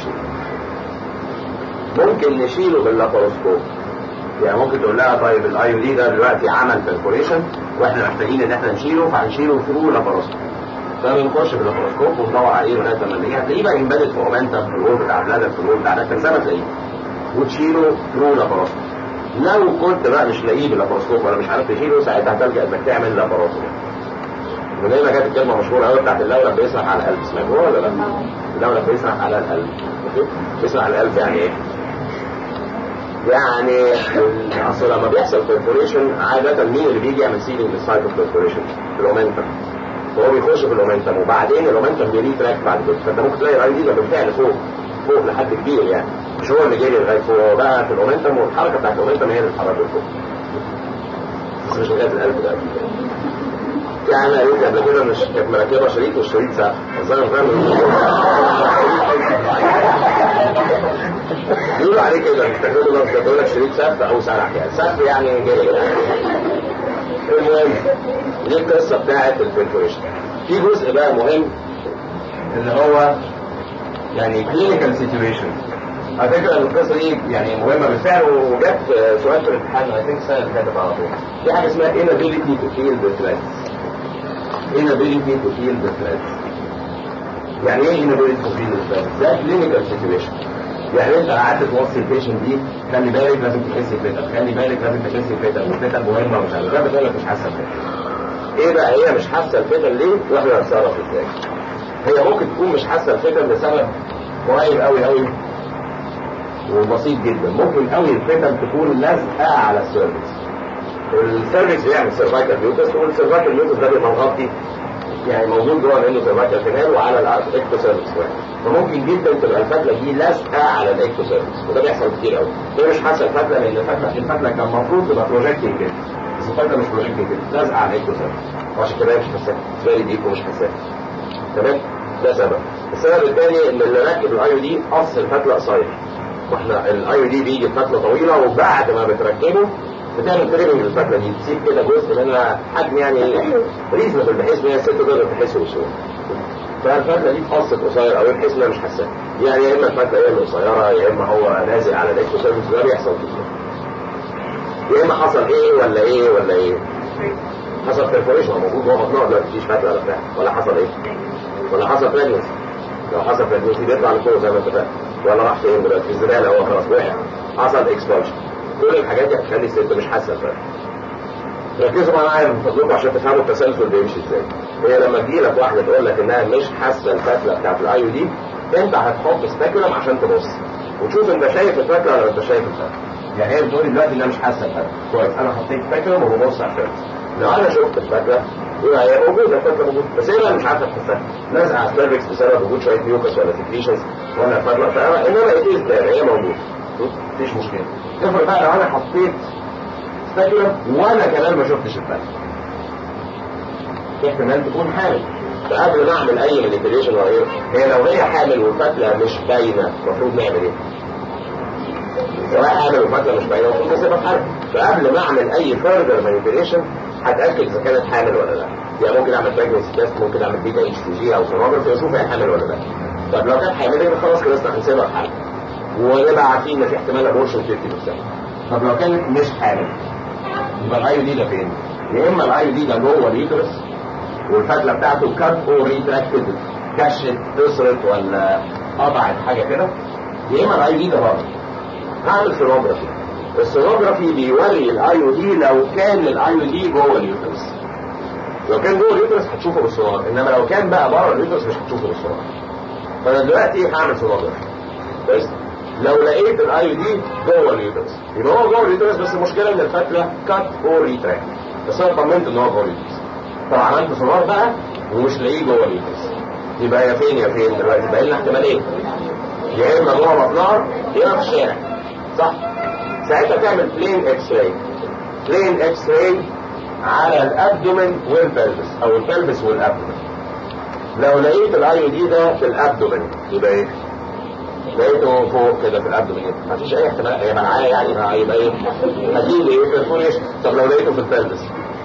ممكن نشيله باللاباروسكوب يعني ممكن تقول لها طيب الاي دي ده دلوقتي عمل بيرفوريشن واحنا محتاجين ان احنا نشيله فهنشيله ثرو لاباروسكوب فبنخش في اللاباروسكوب وندور عليه لغايه لما نلاقيه هتلاقيه بقى امبيدد في اومنتا في الوول بتاع البلادر في الوول بتاع ده زي ما تلاقيه وتشيله ثرو لاباروسكوب لو كنت بقى مش لاقيه باللاباروسكوب ولا مش عارف تشيله ساعتها هتلجا انك تعمل لاباروسكوب ودايما كانت الكلمه مشهوره قوي بتاعت اللولب بيسرح على القلب سمعتوها ولا لا؟ اللولب بيسرح على القلب بيسرح على القلب يعني ايه؟ يعني اصل لما بيحصل بيرفوريشن عاده مين اللي بيجي يعمل سيلينج للسايت اوف بيرفوريشن؟ الاومنتم فهو بيخش في الاومنتم وبعدين الاومنتم بيريتراكت بعد كده فانت ممكن تلاقي الاي دي ده بالفعل فوق فوق لحد كبير يعني مش هو اللي جاي لغايه فوق هو بقى في الاومنتم والحركه بتاعت الاومنتم هي اللي بتحركه لفوق بس مش لغايه القلب ده يعني قالت قبل كده مش كانت مركبه شريط والشريط سقف الظاهر فاهم بيقولوا عليه كده بيستخدموا لفظ بيقول لك شريط سقف او سرح يعني سقف يعني جري المهم دي القصه بتاعت البريكوريشن في جزء بقى مهم اللي هو يعني كلينيكال سيتويشن على فكره القصه دي يعني مهمه بالفعل وجت سؤال في الامتحان اي ثينك السنه اللي فاتت على طول في حاجه اسمها inability to feel the threats inability to feel the threats يعني ايه inability to feel the threats؟ ده clinical situation يعني انت قعدت توصي البيشنت دي خلي بالك لازم تحس بفتل خلي بالك لازم تحس بفتل والفتل مهمه ومش عارف ايه بتقول لك مش حاسه بفتل ايه بقى هي مش حاسه الفتل ليه واحنا هنتصرف ازاي؟ هي ممكن تكون مش حاسه الفتل لسبب قريب قوي قوي وبسيط جدا ممكن قوي الفتن تكون لازقه على السيرفكس السيرفكس بيعمل سيرفايكال ميوتس والسيرفايكال ميوتس ده بيبقى مغطي يعني موجود جوه لانه سيرفايكال كانال وعلى الاكتو سيرفكس فممكن جدا تبقى الفتله دي لازقه على الاكتو سيرفكس وده بيحصل كتير قوي هي مش حاسه الفتله لان الفتله الفتله كان المفروض تبقى بروجيكتنج كده بس الفتله مش بروجيكتنج كده لازقه على الاكتو سيرفكس وعشان كده مش حاساها فيري ديب ومش حاساها تمام ده سبب السبب الثاني ان اللي راكب الاي دي قص الفتله قصير واحنا الاي دي بيجي فتله طويله وبعد ما بتركبه بتعمل تريمنج للفتله دي تسيب كده جزء منها حجم يعني ريزنبل بحيث ان هي الست تقدر تحسه بسهوله فالفتله دي اتقصت قصير او بحيث انها مش حساسه يعني يا اما الفتله هي اللي قصيره يا اما هو نازل على الاكتو سيرفيس ده بيحصل كتير يا اما حصل ايه ولا ايه ولا ايه حصل بيرفوريشن موجود جوه بطنها دلوقتي مفيش فتله ولا بتاع ولا حصل ايه ولا حصل بريجنسي لو حصل بريجنسي بيطلع لفوق زي ما اتفقنا ولا راح فين دلوقتي في الزباله هو خلاص وقع حصل اكسبوجر كل الحاجات دي هتخلي الست مش حاسه الفرق ركزوا معايا من فضلكم عشان تفهموا التسلسل بيمشي ازاي هي لما تجي لك واحده تقول لك انها مش حاسه الفتله بتاعت الاي دي انت هتحط سبيكولم عشان تبص وتشوف انت شايف الفتله ولا انت شايف الفتله يعني هي بتقول دلوقتي انها مش حاسه الفتله كويس انا حطيت سبيكولم وببص على الفتله لو انا شفت الفتله يبقى هي موجوده الفتله موجوده بس هي مش عارفه تحسها لازقه على السيرفكس بسبب وجود شويه ميوكس ولا سكريشنز ولا فتله انما ايه هي موجوده مفيش مشكله افرض بقى لو انا حطيت سبيكولم وانا كمان ما شفتش الفتله في احتمال تكون حامل فقبل ما اعمل اي مانيبيوليشن ولا ايه هي لو هي حامل والفتله مش باينه المفروض نعمل ايه؟ سواء حامل والفتله مش باينه المفروض نسيبها في حالها فقبل ما اعمل اي فيرذر مانيبيوليشن هتاكد اذا كانت حامل ولا لا يعني ممكن اعمل بريجنسي تيست ممكن اعمل بيتا اتش تي جي او سونوجرافي واشوف هي حامل ولا لا طب لو كانت حامل يبقى خلاص خلصنا هنسيبها في حالها ونبقى عارفين ان في احتمال ابورشن 50% طب لو كانت مش حامل يبقى الاي دي ده فين؟ يا اما الاي دي ده جوه اليوترس والفتله بتاعته كات او ريتراكتد كشت كسرت ولا قطعت حاجه كده يا اما الاي دي ده بره هعمل سونوجرافي السونوجرافي بيوري الاي دي لو كان الاي دي جوه اليوترس لو كان جوه اليوترس هتشوفه بالسونار انما لو كان بقى بره اليوترس مش هتشوفه بالسونار فانا دلوقتي هعمل سونوجرافي بس لو لقيت الاي دي جوه اليوترس يبقى هو جوه اليوترس بس المشكله ان الفتله كات او ريتراكت بس انا طمنت ان هو جوه اليوترس طب عملت سونار بقى ومش لاقيه جوه اليوترس يبقى يا فين يا فين دلوقتي بقى لنا احتمالين يا اما جوه بطنها يا اما في الشارع صح ساعتها تعمل بلين اكس راي بلين اكس راي على الابدومن والبلبس او البلبس والابدومن لو لقيت الاي دي ده في الابدومن يبقى ايه لقيته فوق كده في الابدومين مفيش اي احتمال هيبقى معايا يعني هيبقى ايه اكيد ايه بيرفوريشن طب لو لقيته في البلبس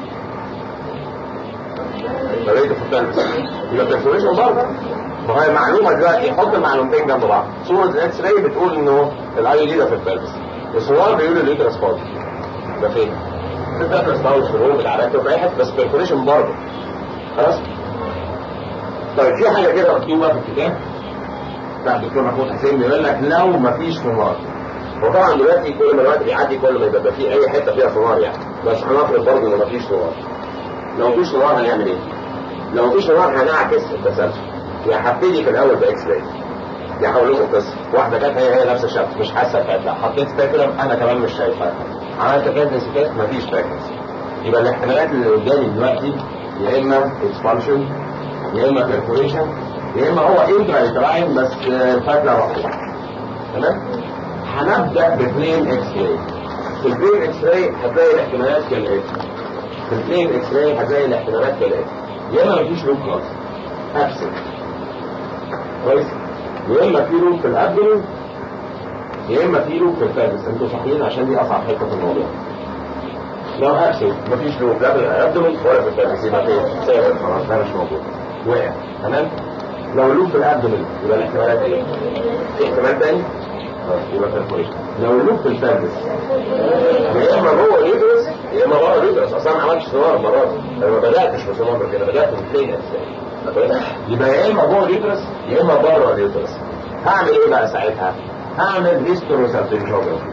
لو لقيته في البلبس يبقى بيرفوريشن برضه ما هي معلومه دلوقتي حط المعلومتين جنب بعض صوره الاكس راي بتقول انه الاي دي ده في البلبس الصور بيقول اليوترس فاضي ده فين؟ في البلبس طاول في الروم العراق في اي حته بس بيرفوريشن برضه خلاص طيب في حاجه كده مكتوبه في الكتاب بتاع الدكتور محمود حسين بيقول لك لو مفيش سونار وطبعا دلوقتي كل ما الوقت بيعدي كل ما يبقى في اي حته فيها سونار يعني بس هنفرض برضه ان مفيش سونار لو مفيش سونار هنعمل ايه؟ لو مفيش سونار هنعكس التسلسل يعني هبتدي في الاول باكس راي دي هقول لكم قصه واحده كانت هي هي نفس الشكل مش حاسه بفتله حطيت سبيكولم انا كمان مش شايفها عملت بريجنسي تيست مفيش بريجنسي يبقى الاحتمالات اللي قدامي دلوقتي يا اما اكسبانشن يا اما بيرفوريشن يا اما هو انترا يتراين بس فتله واحده تمام هنبدا ببلين اكس راي في البلين اكس راي هتلاقي الاحتمالات كالاتي في البلين اكس راي هتلاقي الاحتمالات كالاتي يا اما مفيش لوب خالص ابسنت كويس يا اما في لوب في الابدومين يا اما في لوب في الفالس انتوا صحيين عشان دي اصعب حته في الموضوع لو ابسنت مفيش لوب لا في الابدومين ولا في الفالس يبقى فين؟ سيبك خلاص ده مش موجود وقع تمام لو اللوب في الابدومين يبقى الاحتمالات ايه؟ في احتمال تاني؟ يبقى بيرفوريشن لو اللوب في الفالس يا اما جوه اليوترس يا اما بره اليوترس اصلا ما عملتش سونار المره دي انا ما بداتش في سونار كده بدات من فين يبقى يا اما جوه اليوترس يا اما بره اليوترس هعمل ايه بقى ساعتها؟ هعمل هيستوروسارتنجوجرافي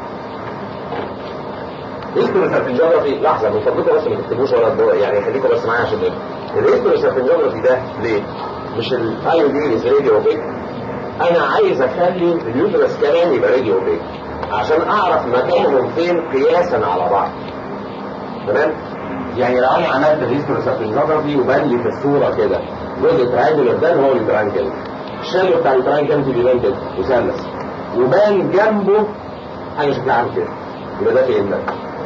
هيستوروسارتنجوجرافي لحظه من فضلكم بس ما تكتبوش ولا الدور يعني خليكم بس معايا عشان الهيستوروسارتنجوجرافي ده ليه؟ مش الاي دي از راديو اوبيك انا عايز اخلي اليوترس كمان يبقى راديو اوبيك عشان اعرف مكانهم فين قياسا على بعض تمام يعني لو انا عملت الهيستروسابينوجرافي وبان لي في الصوره كده جزء ترانجلر ده هو الترانجل الشادو بتاع الترانجل بيبان كده مثلث وبان جنبه حاجه شكلها عامل كده يبقى ده فين ده؟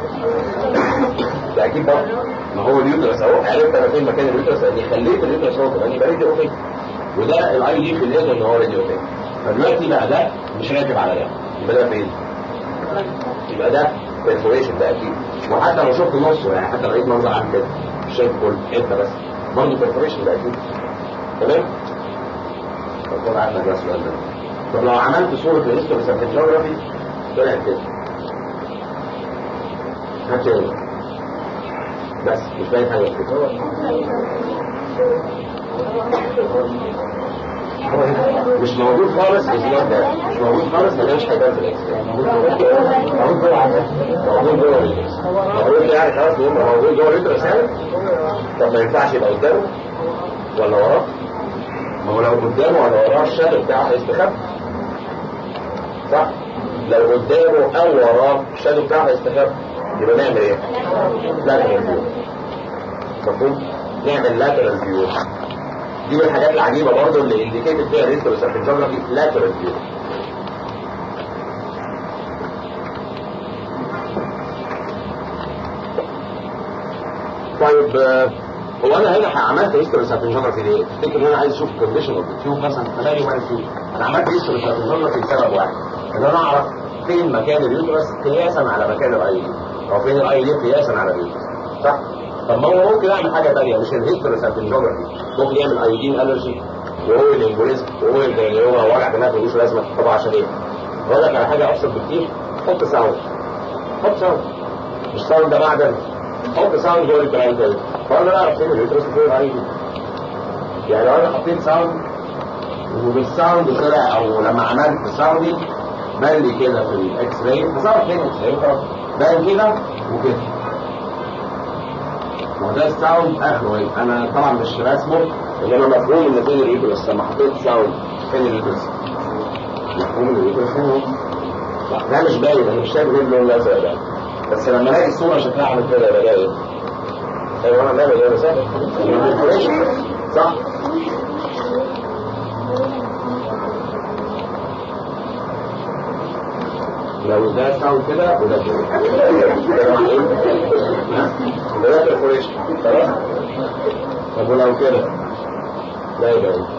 ده اكيد بقى ما هو اليوترس اهو عرفت انا فين مكان اليوترس لاني خليت اليوترس هو كمان يبقى راديو اوبيك وده الاي دي في اليد ان هو راديو اوبيك فدلوقتي بقى ده مش راكب على ده يبقى ده فين؟ يبقى ده perforation ده اكيد وحتى لو شفت نصه يعني حتى لو لقيت منظر عامل كده مش شايف كل حته بس برضه perforation ده اكيد تمام؟ طب طبعا عندك ده السؤال ده طب لو عملت صوره الهيستوري طلعت كده هات تاني بس مش باين حاجه كده مش موجود خالص الاسلام ده مش موجود خالص ما مش هيبان في الاكس موجود جوه موجود جوه الريترس موجود يعني خلاص يبقى موجود جوه الريترس يعني طب ما ينفعش يبقى قدامه ولا وراه ما هو لو قدامه ولا وراه الشادو بتاعه هيستخبى صح لو قدامه او وراه الشادو بتاعه هيستخبى يبقى نعمل ايه؟ لاترال فيو مفهوم؟ نعمل لاترال فيو دي من الحاجات العجيبة برضه اللي انديكيتد فيها الريتروس ارتنجوجرافي لاترال فيو طيب هو انا هنا عملت هيستوريس ارتنجوجرافي ليه؟ تفتكر ان انا عايز اشوف الكونديشن اوف التيوب مثلا تماري وانا تيوب انا عملت هيستوريس ارتنجوجرافي لسبب واحد ان انا اعرف فين مكان اليوترس قياسا على مكان الاي دي او فين الاي دي قياسا على اليوترس صح؟ طب ما هو ممكن يعمل حاجه ثانيه مش الهيستوريس ارتنجوجرافي ممكن يعمل ايودين الرجي وهو الانجوليزم وهو اللي هو وجع دماغ ملوش لازمه طبعا عشان ايه؟ اقول لك على حاجه ابسط بكتير حط ساوند حط ساوند مش ساوند ده معدن حط ساوند جوه الكلام ده فانا اعرف فين اليوترس فين الاي دي يعني لو انا حطيت ساوند وبالساوند طلع او لما عملت ساوندي بان لي كده في الاكس راي هصور فين اكس راي خلاص بان كده وكده ما هو ده الساوند اخره ايه انا طبعا مش راسمه انما مفهوم ان فين اليوترس لما حطيت ساوند فين اليوترس مفهوم ان اليوترس فين ده مش باين انا مش شايف غير اللون الازرق ده بس لما الاقي الصوره شكلها عامل كده يبقى ده ايه؟ ايوه انا بعمل ايه مسافه صح لو ده ساوند كده وده كده ده مع ايه؟ ده برفوريشن خلاص طب ولو كده لا يبقى ايه؟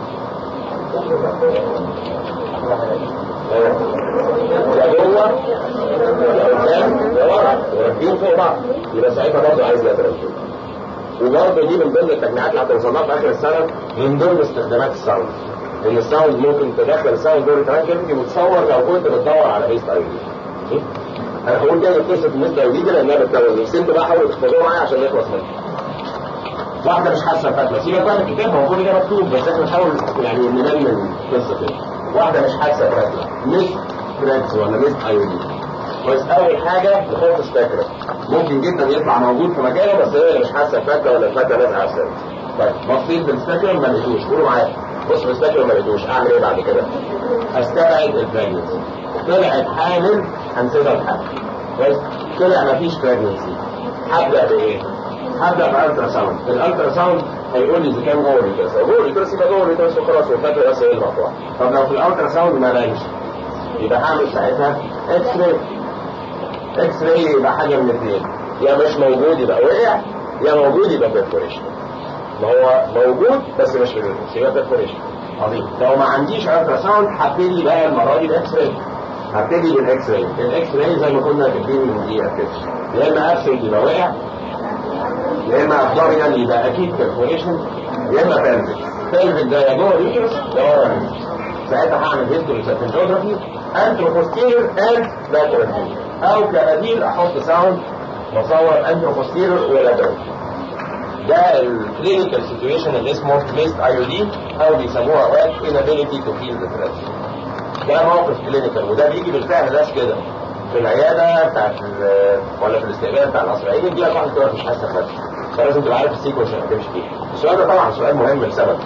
يا جوه يا قدام يا ورا وركبين فوق بعض يبقى ساعتها برضه عايز لاترال وبرضه دي من ضمن التجميعات اللي هتوصلها في اخر السنه من ضمن استخدامات الساوند ان الساوند ممكن تدخل الساوند دور ترانكيفيتي وتصور لو كنت بتدور على بيست اي دي انا هقول تاني قصه البيست اي دي لانها بتكون بس انت بقى حاول تحفظوها معايا عشان نخلص منها واحده مش حاسه فاتله سيبك بقى من الكتاب هو كل ده مكتوب بس احنا نحاول يعني ننمي القصه كده واحده مش حاسه فاتله مش كراكس ولا مش اي دي كويس اول حاجه نحط سبيكرم ممكن جدا يطلع موجود في مكانه بس هي اللي مش حاسه فاتله ولا الفاتله لازقه على السن طيب بصيت بالسبيكرم ما لقيتوش قولوا معايا بص بالسبيكرم ما لقيتوش اعمل ايه بعد كده؟ استبعد البريجنسي طلعت حامل هنسيبها الحمل كويس طلع مفيش بريجنسي هبدا بايه؟ هبدا بالالترا ساوند الالترا ساوند هيقول لي اذا كان جوه الريترس لو جوه الريترس يبقى جوه الريترس وخلاص والفاتله بس هي المقطوعه طب لو في الالترا ساوند ما بانش يبقى هعمل ساعتها اكس راي اكس راي يبقى حاجه من الاثنين يا مش موجود يبقى وقع يا موجود يبقى بيرفوريشن ما هو موجود بس مش في الريترس يبقى بيرفوريشن عظيم لو ما عنديش الترا ساوند هبتدي بقى المره دي باكس راي هبتدي بالاكس راي الاكس راي زي ما كنا كاتبين من دقيقه كده يا اما ابسنت يبقى وقع يا اما ابدوريال يبقى اكيد بيرفوريشن يا اما بلفيك بلفيك ده يا جوه اليوترس يا ورا اليوترس ساعتها هعمل هيستوري سيرفنجوجرافي انتروبوستير اند لاترال او كبديل احط ساوند واصور انتروبوستير ولاترال ده الكلينيكال سيتويشن اللي اسمه ميست اي دي او بيسموها اوقات inability to feel the threat ده موقف كلينيكال وده بيجي بالفعل ناس كده في العياده بتاعت ولا في الاستقبال بتاع القصر هيجي يجي لك واحد كده مش حاسه خالص فلازم تبقى عارف السيكونس اللي هتمشي فيه السؤال ده طبعا سؤال مهم لسبب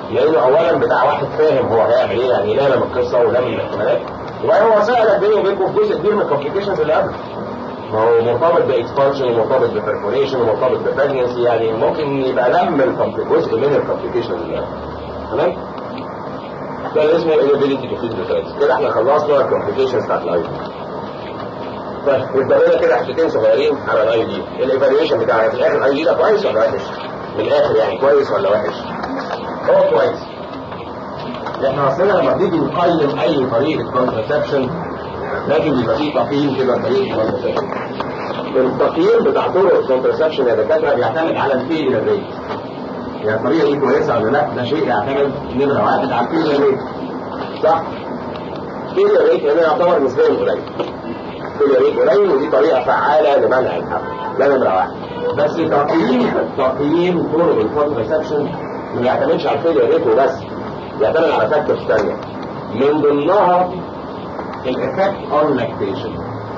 لانه اولا بتاع واحد فاهم هو هيعمل ايه يعني لامم القصه ولامم الاحتمالات وبعدين هو سالك بيني وبينكم في جزء كبير من الكومبليكيشنز اللي قبل ما هو مرتبط باكسبانشن ومرتبط ببرفوريشن ومرتبط ببريجنسي يعني ممكن يبقى لم جزء من الكومبليكيشن اللي قبل تمام؟ ده اللي اسمه inability to feed the threads كده احنا خلصنا الكومبليكيشنز بتاعت الاي دي طيب يبقى لنا كده حتتين صغيرين على الاي دي الايفالويشن بتاعها في الاخر الاي دي ده كويس ولا وحش؟ من الاخر يعني كويس ولا وحش؟ هو كويس احنا اصلا لما بنيجي نقيم اي طريقه كونترسبشن لازم يبقى فيه تقييم كده طريقه كونترسبشن التقييم بتاع طرق الكونترسبشن يا دكاتره بيعتمد على الفيلر ريت يعني الطريقه دي كويسه ولا لا ده شيء يعتمد نمره واحد على الفيلر ريت صح؟ الفيلر ريت هنا يعتبر نسبيا قليل الفيلر ريت قليل ودي طريقه فعاله لمنع الحمل ده نمره واحد بس تقييم تقييم طرق الكونترسبشن ما بيعتمدش على الفيلر ريت وبس بيعتمد على فاكتورز ثانيه من ضمنها الافكت اون لاكتيشن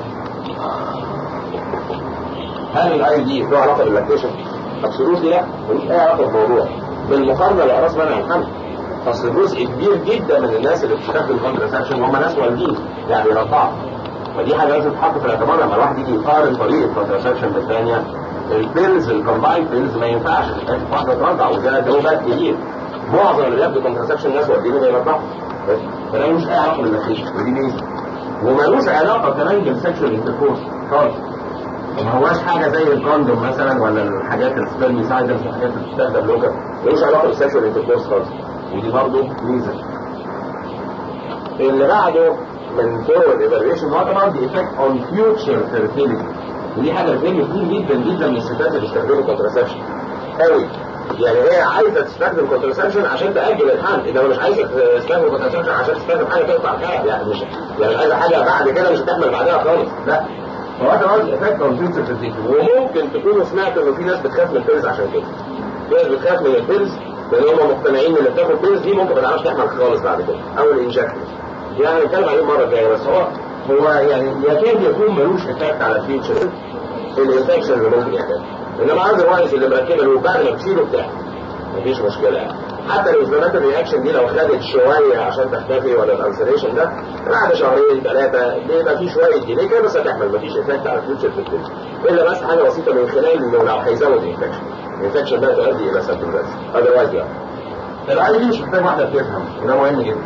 هل الاي دي له علاقه باللاكتيشن؟ ابسولوتلي لا ملوش اي علاقه بالموضوع بالمقارنه لاقراص منع الحمل اصل جزء كبير جدا من الناس اللي بتستخدم كونترسبشن هم ناس والدين يعني رضاعه فدي حاجه لازم تتحط في الاعتبار لما الواحد يجي يقارن طريقه كونترسبشن بالثانيه البيلز الكومبايند بيلز ما ينفعش واحده ترضع وده ده بقى كبير معظم اللي بياخدوا كونترسبشن ناس والدين بيرضعوا فده ملوش اي علاقه باللاكتيشن ودي ميزه وملوش علاقه كمان بالسكشوال انتركورس خالص ما هواش حاجه زي الكوندوم مثلا ولا الحاجات السبرميسايدرز والحاجات اللي بتستخدم لوكال ملوش علاقه بالسكشوال انتركورس خالص ودي برضه ميزه اللي بعده من طرق الايفالويشن هو طبعا دي افكت اون فيوتشر فيرتيليتي ودي حاجه بتهم كتير جدا جدا من الستات اللي بيستخدموا كونترسبشن قوي يعني هي عايزه تستخدم كونترسبشن عشان تاجل الحمل انما مش عايزه تستخدم كونترسبشن عشان تستخدم حاجه تقطع الحمل يعني مش يعني عايزه حاجه بعد كده مش هتحمل بعدها خالص لا هو ده قصدي افكت اون فيوتشر فيرتيليتي وممكن تكونوا سمعتوا انه في ناس بتخاف من البيلز عشان كده في ناس بتخاف من البيلز لان هم مقتنعين ان اللي بتاخد بيلز دي ممكن ما تعرفش تحمل خالص بعد كده او الانجكشن يعني نتكلم عليه المره الجايه بس هو هو يعني يكاد يكون ملوش افكت على الفيوتشر الانفكشن اللي ممكن يحصل انما اذروايز اللي مركبه له بعد ما بتشيله بتاعه مفيش مشكله يعني حتى الانفلامات الرياكشن دي لو خدت شويه عشان تختفي ولا الالسريشن ده بعد شهرين ثلاثه بيبقى في شويه ديلي كده بس هتحمل مفيش افكت على الفيوتشر في الكلى الا بس حاجه بسيطه من خلال انه لو هيزود الانفكشن الانفكشن ده تؤدي الى سبتوماس اذروايز يعني الاي دي مش محتاج واحده بتفهم وده مهم جدا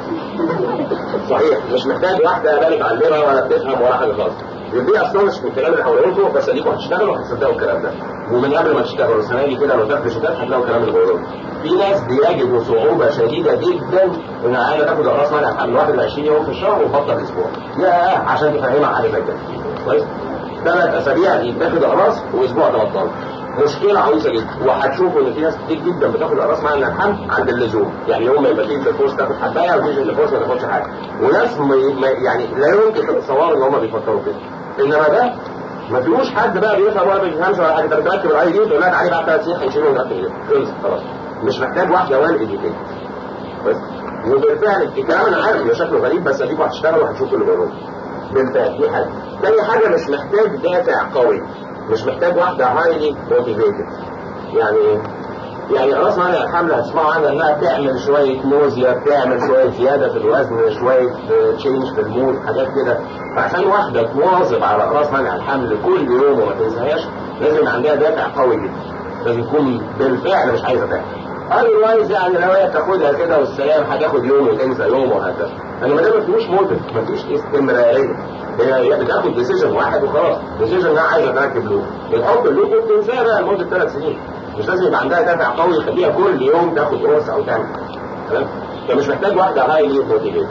صحيح مش محتاج واحده لا متعلمه ولا بتفهم ولا حاجه خالص دي اصلا مش من الكلام اللي هقوله لكم بس اديكم هتشتغلوا هتصدقوا الكلام ده ومن قبل ما تشتغلوا السنه دي كده لو تاخدوا شتات هتلاقوا الكلام اللي بقوله في ناس بيجدوا صعوبه شديده جدا ان عايزه تاخد اقراص منع الحمل 21 يوم في الشهر وتبطل اسبوع يا عشان تفهمها حاجه زي كده كويس ثلاث اسابيع دي بتاخد اقراص واسبوع تبطل مشكلة عويصة جدا وهتشوفوا ان في ناس كتير جدا بتاخد اقراص منع الحمل عند اللزوم يعني يوم ما يبقى فيه الفورس تاخد حبايه وتيجي الفورس ما تاخدش حاجه وناس ما يعني لا يمكن تتصوروا ان هم بيفكروا كده انما ده ما فيهوش حد بقى بيفهم ولا بيفهمش ولا حاجه انت بتركب الاي دي تقول لك عليه بعد ثلاث سنين هيشيلوا ونركب ايه خلص خلاص مش محتاج واحده وان ايديتين بس وبالفعل الكلام انا عارف انه شكله غريب بس اديكوا هتشتغلوا وهتشوفوا اللي بقوله بالفعل دي حاجه تاني حاجه مش محتاج دافع قوي مش محتاج واحده هايلي موتيفيتد يعني يعني خلاص معنى الحمل هتسمعوا عنها انها بتعمل شويه نوزيا بتعمل شويه زياده في الوزن شويه تشينج في المود حاجات كده فعشان واحده تواظب على راس منع الحمل كل يوم وما تنساهاش لازم عندها دافع قوي جدا لازم تكون بالفعل مش عايزه تعمل اذروايز يعني لو هي تاخدها كده والسلام هتاخد يوم وتنسى يوم وهكذا انما ده ما فيهوش موتيف ما فيش استمراريه هي بتاخد ديسيجن واحد وخلاص ديسيجن انها عايزه تركب لوب بتحط اللوب وبتنساها بقى لمده ثلاث سنين مش لازم يبقى عندها دافع قوي يخليها كل يوم تاخد قرص او تعمل تمام فمش محتاج واحده هايلي موتيفيتد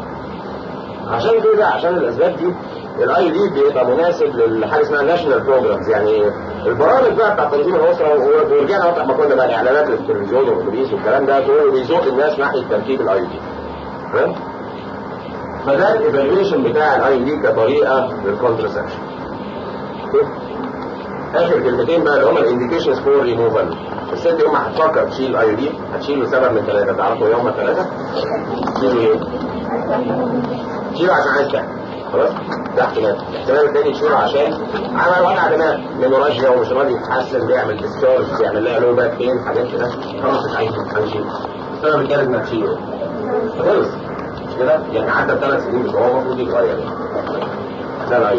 عشان كده عشان الاسباب دي الاي دي بيبقى مناسب لحاجه اسمها ناشونال بروجرامز يعني البرامج بقى بتاع تنظيم الاسره ورجعنا وقت ما كنا بقى الاعلانات التلفزيون والاتوبيس والكلام ده كله بيزق الناس ناحيه تركيب الاي دي فاهم؟ فده الايفالويشن بتاع الاي دي كطريقه للكونترسبشن اخر كلمتين بقى اللي هم الانديكيشنز فور ريموفال الست يوم ما هتفكر تشيل اي دي هتشيل لسبب من ثلاثه تعرفوا يوم ثلاثه تشيلوا ايه؟ تشيله عشان عايز تعمل خلاص ده احتمال الاحتمال الثاني تشيله عشان عمل وجع دماغ منورجيا ومش راضي يتحسن بيعمل ديسشارج بيعمل لها لو باك بين حاجات كده خلاص مش عايز هنشيله السنه كانت ماشيه خلص مش كده يعني عدى ثلاث سنين مش هو المفروض يتغير ده لا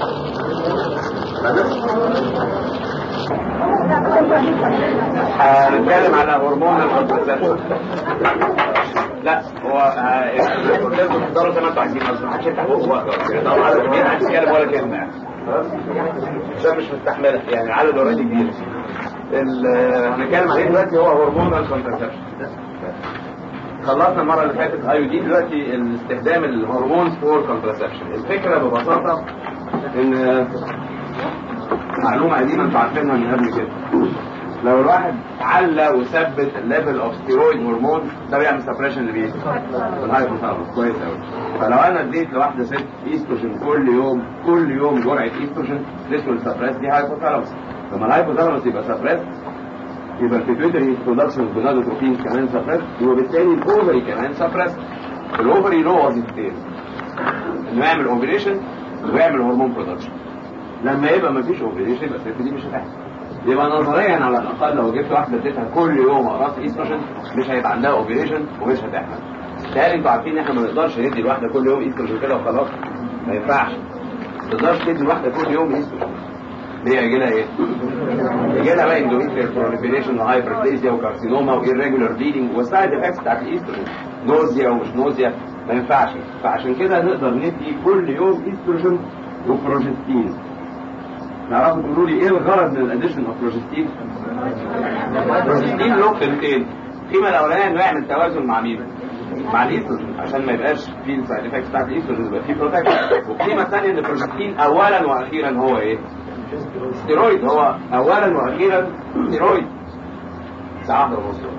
هنتكلم على هرمون الكونترسبشن لا هو قلت لكم تقدروا زي ما انتوا عايزين اصلا محدش يفتح بقه بقى طبعا عدد كبير محدش يتكلم ولا كلمه يعني خلاص عشان مش مستحمله يعني العدد اوريدي كبير هنتكلم عليه دلوقتي هو هرمون الكونترسبشن خلصنا المره اللي فاتت اي دي دلوقتي استخدام الهرمون فور كونترسبشن الفكره ببساطه ان معلومه قديمه انتوا عارفينها من قبل كده لو الواحد علّى وثبت الليفل اوف ستيرويد هرمون ده بيعمل سبريشن لمين؟ الهايبوثالاموس كويس قوي فلو انا اديت لواحده ست ايستروجين كل يوم كل يوم جرعه ايستروجين this will suppress دي هايبوثالاموس لما الهايبوثالاموس يبقى سبريس يبقى البيتويتري برودكشن اوف جونادوتروبين كمان سبريس وبالتالي الاوفري كمان سبريس الاوفري له وظيفتين انه يعمل اوفريشن ويعمل هرمون برودكشن لما يبقى مفيش اوفريشن يبقى الست دي مش هتحصل يبقى نظريا على الاقل لو جبت واحده اديتها كل يوم اقراص ايستروجين مش هيبقى عندها اوفريشن ومش هتحمل تهيألي انتوا عارفين ان احنا ما نقدرش ندي الواحده كل يوم ايستروجين كده وخلاص ما ينفعش ما تقدرش تدي الواحده كل يوم ايستروجين ليه يجي لها ايه؟ يجي لها بقى اندوميتريال بروليفريشن وهايبرتيزيا وكارسينوما وايريجولار بليدنج والسايد افكتس بتاعت الايستروجين نوزيا ومش نوزيا ما ينفعش فعشان كده نقدر ندي كل يوم ايستروجين وبروجستين تعرفوا تقولوا لي ايه الغرض من الاديشن اوف بروجستين؟ بروجستين له قيمتين القيمه الاولانيه انه يعمل توازن مع مين؟ مع الايستروجين عشان ما يبقاش في السايد افكتس بتاعت الايستروجين يبقى في بروتكشن والقيمه الثانيه ان البروجستين اولا واخيرا هو ايه؟ ستيرويد هو اولا واخيرا ستيرويد ساعه واحده ونص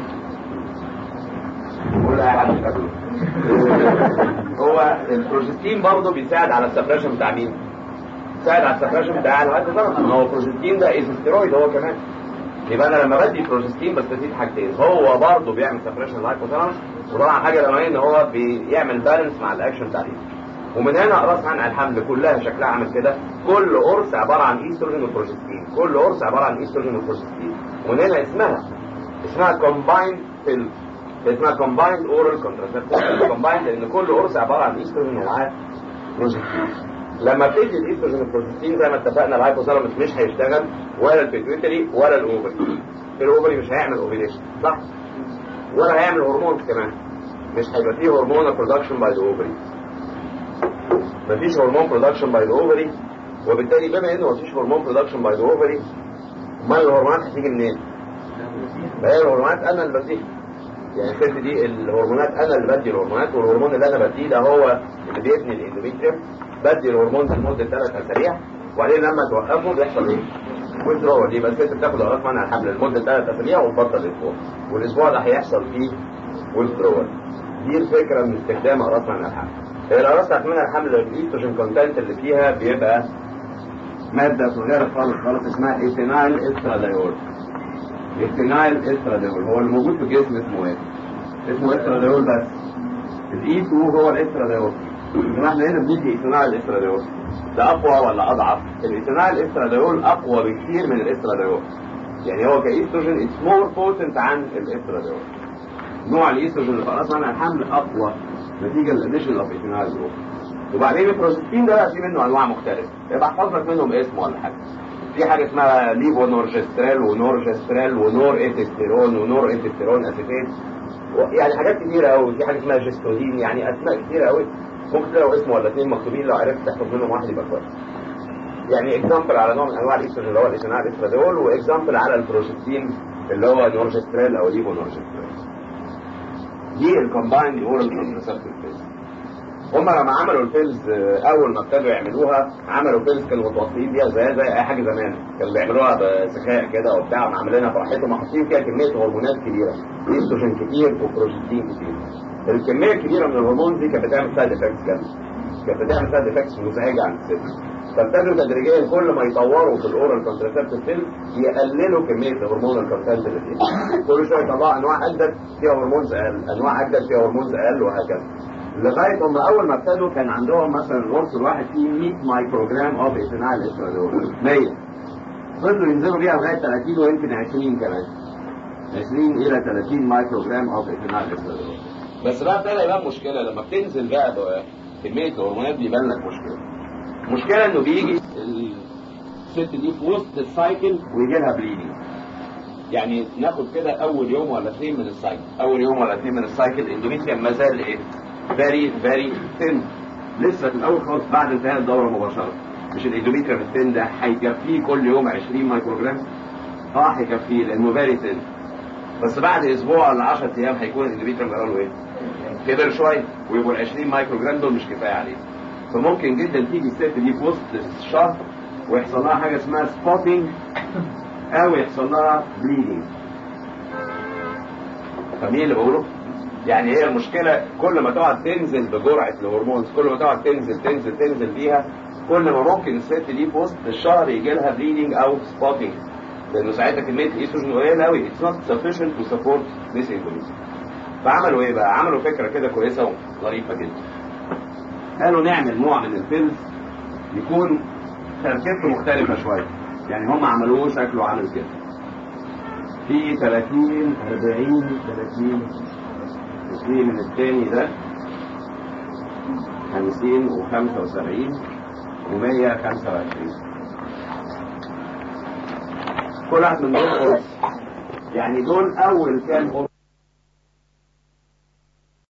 قول اي حد هو البروجستين برضه بيساعد على السبريشن بتاع مين؟ بيساعد على السبريشن بتاع الهايبوثالاموس ما هو البروجستين ده از ستيرويد هو كمان يبقى انا لما بدي بروجستين بستفيد حاجتين هو برضه بيعمل سبريشن للهايبوثالاموس وطبعا حاجه الاولانيه ان هو بيعمل بالانس مع الاكشن بتاع الايستروجين ومن هنا اقراص منع الحمل كلها شكلها عامل كده كل قرص عباره عن ايستروجين وبروجستين كل قرص عباره عن ايستروجين وبروجستين ومن هنا اسمها اسمها كومبايند بيل اسمها كومبايند اورال كونتراسبتيف كومبايند لان كل قرص عباره عن ايستروجين ومعاه بروجستين لما بتدي الايستروجين والبروجستين زي ما اتفقنا الهايبوثالاموس مش هيشتغل ولا البيتويتري ولا الاوفري الاوفري مش هيعمل اوفيليشن صح ولا هيعمل هرمون كمان مش هيبقى فيه هرمون برودكشن باي ذا اوفري مفيش هرمون برودكشن باي ذا اوفري وبالتالي بما انه مفيش هرمون برودكشن باي ذا اوفري امال الهرمونات هتيجي منين؟ ما هي الهرمونات انا اللي بديها يعني الست دي الهرمونات انا اللي بدي الهرمونات والهرمون اللي انا بديه ده هو اللي بيبني الاندوميتريوم بدي الهرمون ده لمده ثلاث اسابيع وبعدين لما توقفه بيحصل ايه؟ ويدرول يبقى الست بتاخد اقراص منع الحمل لمده ثلاث اسابيع وتبطل اسبوع والاسبوع ده هيحصل فيه ويدرول دي الفكره من استخدام اقراص منع الحمل هي الاقراص بتاعت منع الحمل الايستروجين كونتنت اللي فيها بيبقى ماده صغيره خالص خالص اسمها ايثينايل استرادايول ايثينايل استرادايول هو اللي موجود في الجسم اسمه ايه؟ اسمه استرادايول بس الاي 2 هو الاسترادايول احنا هنا بندي ايثينايل استرادايول ده اقوى ولا اضعف؟ الايثينايل استرادايول اقوى بكثير من الاسترادايول يعني هو كايستروجين اتس مور بوتنت عن الاسترادايول نوع الايستروجين اللي خلاص منع الحمل اقوى نتيجه للاديشن اوف ايثينايل جروب وبعدين البروجستين ده في منه انواع مختلفه يبقى احفظ لك منهم اسم ولا حاجه في حاجه اسمها ليفونورجستريل ونورجستريل ونور ايتستيرون ونور ايتستيرون اسيتيت يعني حاجات كتيره قوي في حاجه اسمها جستودين يعني اسماء كتيره قوي ممكن تلاقوا اسم ولا اثنين مكتوبين لو عرفت تحفظ منهم واحد يبقى كويس يعني اكزامبل على نوع من انواع الايستروجين اللي هو الايثينال استراديول واكزامبل على البروجستين اللي هو نورجستريل او ليفونورجستريل دي الكومبايند اورال كونتراسبتيف بيلز هم لما عملوا البيلز اول ما ابتدوا يعملوها عملوا بيلز كانوا متوصيين بيها زي زي اي حاجه زمان كانوا بيعملوها بذكاء كده وبتاع وعاملينها براحتهم وحاطين فيها كميه هرمونات كبيره ايستروجين كتير وبروجستين كتير الكميه الكبيره من الهرمون دي كانت بتعمل سايد افكتس كده كانت بتعمل سايد افكتس مزعجه عند الست فابتدوا تدريجيا كل ما يطوروا في الاورال كونتراسبتيف بيلز يقللوا كميه الهرمون الكونتنت اللي فيها كل شويه يطلعوا انواع اجدد فيها هرمونز اقل انواع اجدد فيها هرمونز اقل وهكذا لغايه هم اول ما ابتدوا كان عندهم مثلا القرص الواحد فيه 100 مايكروجرام اوف ايثينايل استرادول 100 فضلوا ينزلوا بيها لغايه 30 ويمكن 20 كمان 20 الى 30 مايكرو جرام اوف ايثينال استرادول بس بقى ابتدى يبان مشكله لما بتنزل بقى, بقى كميه الهرمونات بيبان لك مشكله المشكله انه بيجي الست دي في وسط السايكل ويجي لها بليدنج يعني ناخد كده اول يوم ولا اثنين من السايكل اول يوم ولا اثنين من السايكل الاندوميتريوم ما زال ايه فيري فيري ثين لسه في الاول خالص بعد انتهاء الدوره مباشره مش الاندوميتريوم الثين ده هيكفيه كل يوم 20 مايكرو جرام اه هيكفيه لانه فيري ثين بس بعد اسبوع ولا 10 ايام هيكون الاندوميتريوم بقى له ايه كبر شويه ويبقوا ال 20 مايكرو جرام دول مش كفايه عليه فممكن جدا تيجي الست دي في وسط الشهر ويحصل لها حاجه اسمها سبوتنج او يحصل لها بليدنج فاهمين اللي بقوله؟ يعني هي المشكلة كل ما تقعد تنزل بجرعة الهرمونز كل ما تقعد تنزل تنزل تنزل فيها كل ما ممكن الست دي في وسط الشهر يجي لها بليدنج او سبوتنج لانه ساعتها كمية الايستروجين قليلة قوي اتس نوت sufficient to support this endometrium فعملوا ايه بقى؟ عملوا فكرة كده كويسة وظريفة جدا قالوا نعمل نوع من البيلز يكون تركيبته مختلفة شوية يعني هم عملوه شكله عامل كده في 30 40 30 وفي من التاني ده 50 و75 و125 كل واحد من دول قرص يعني دول اول كام قرص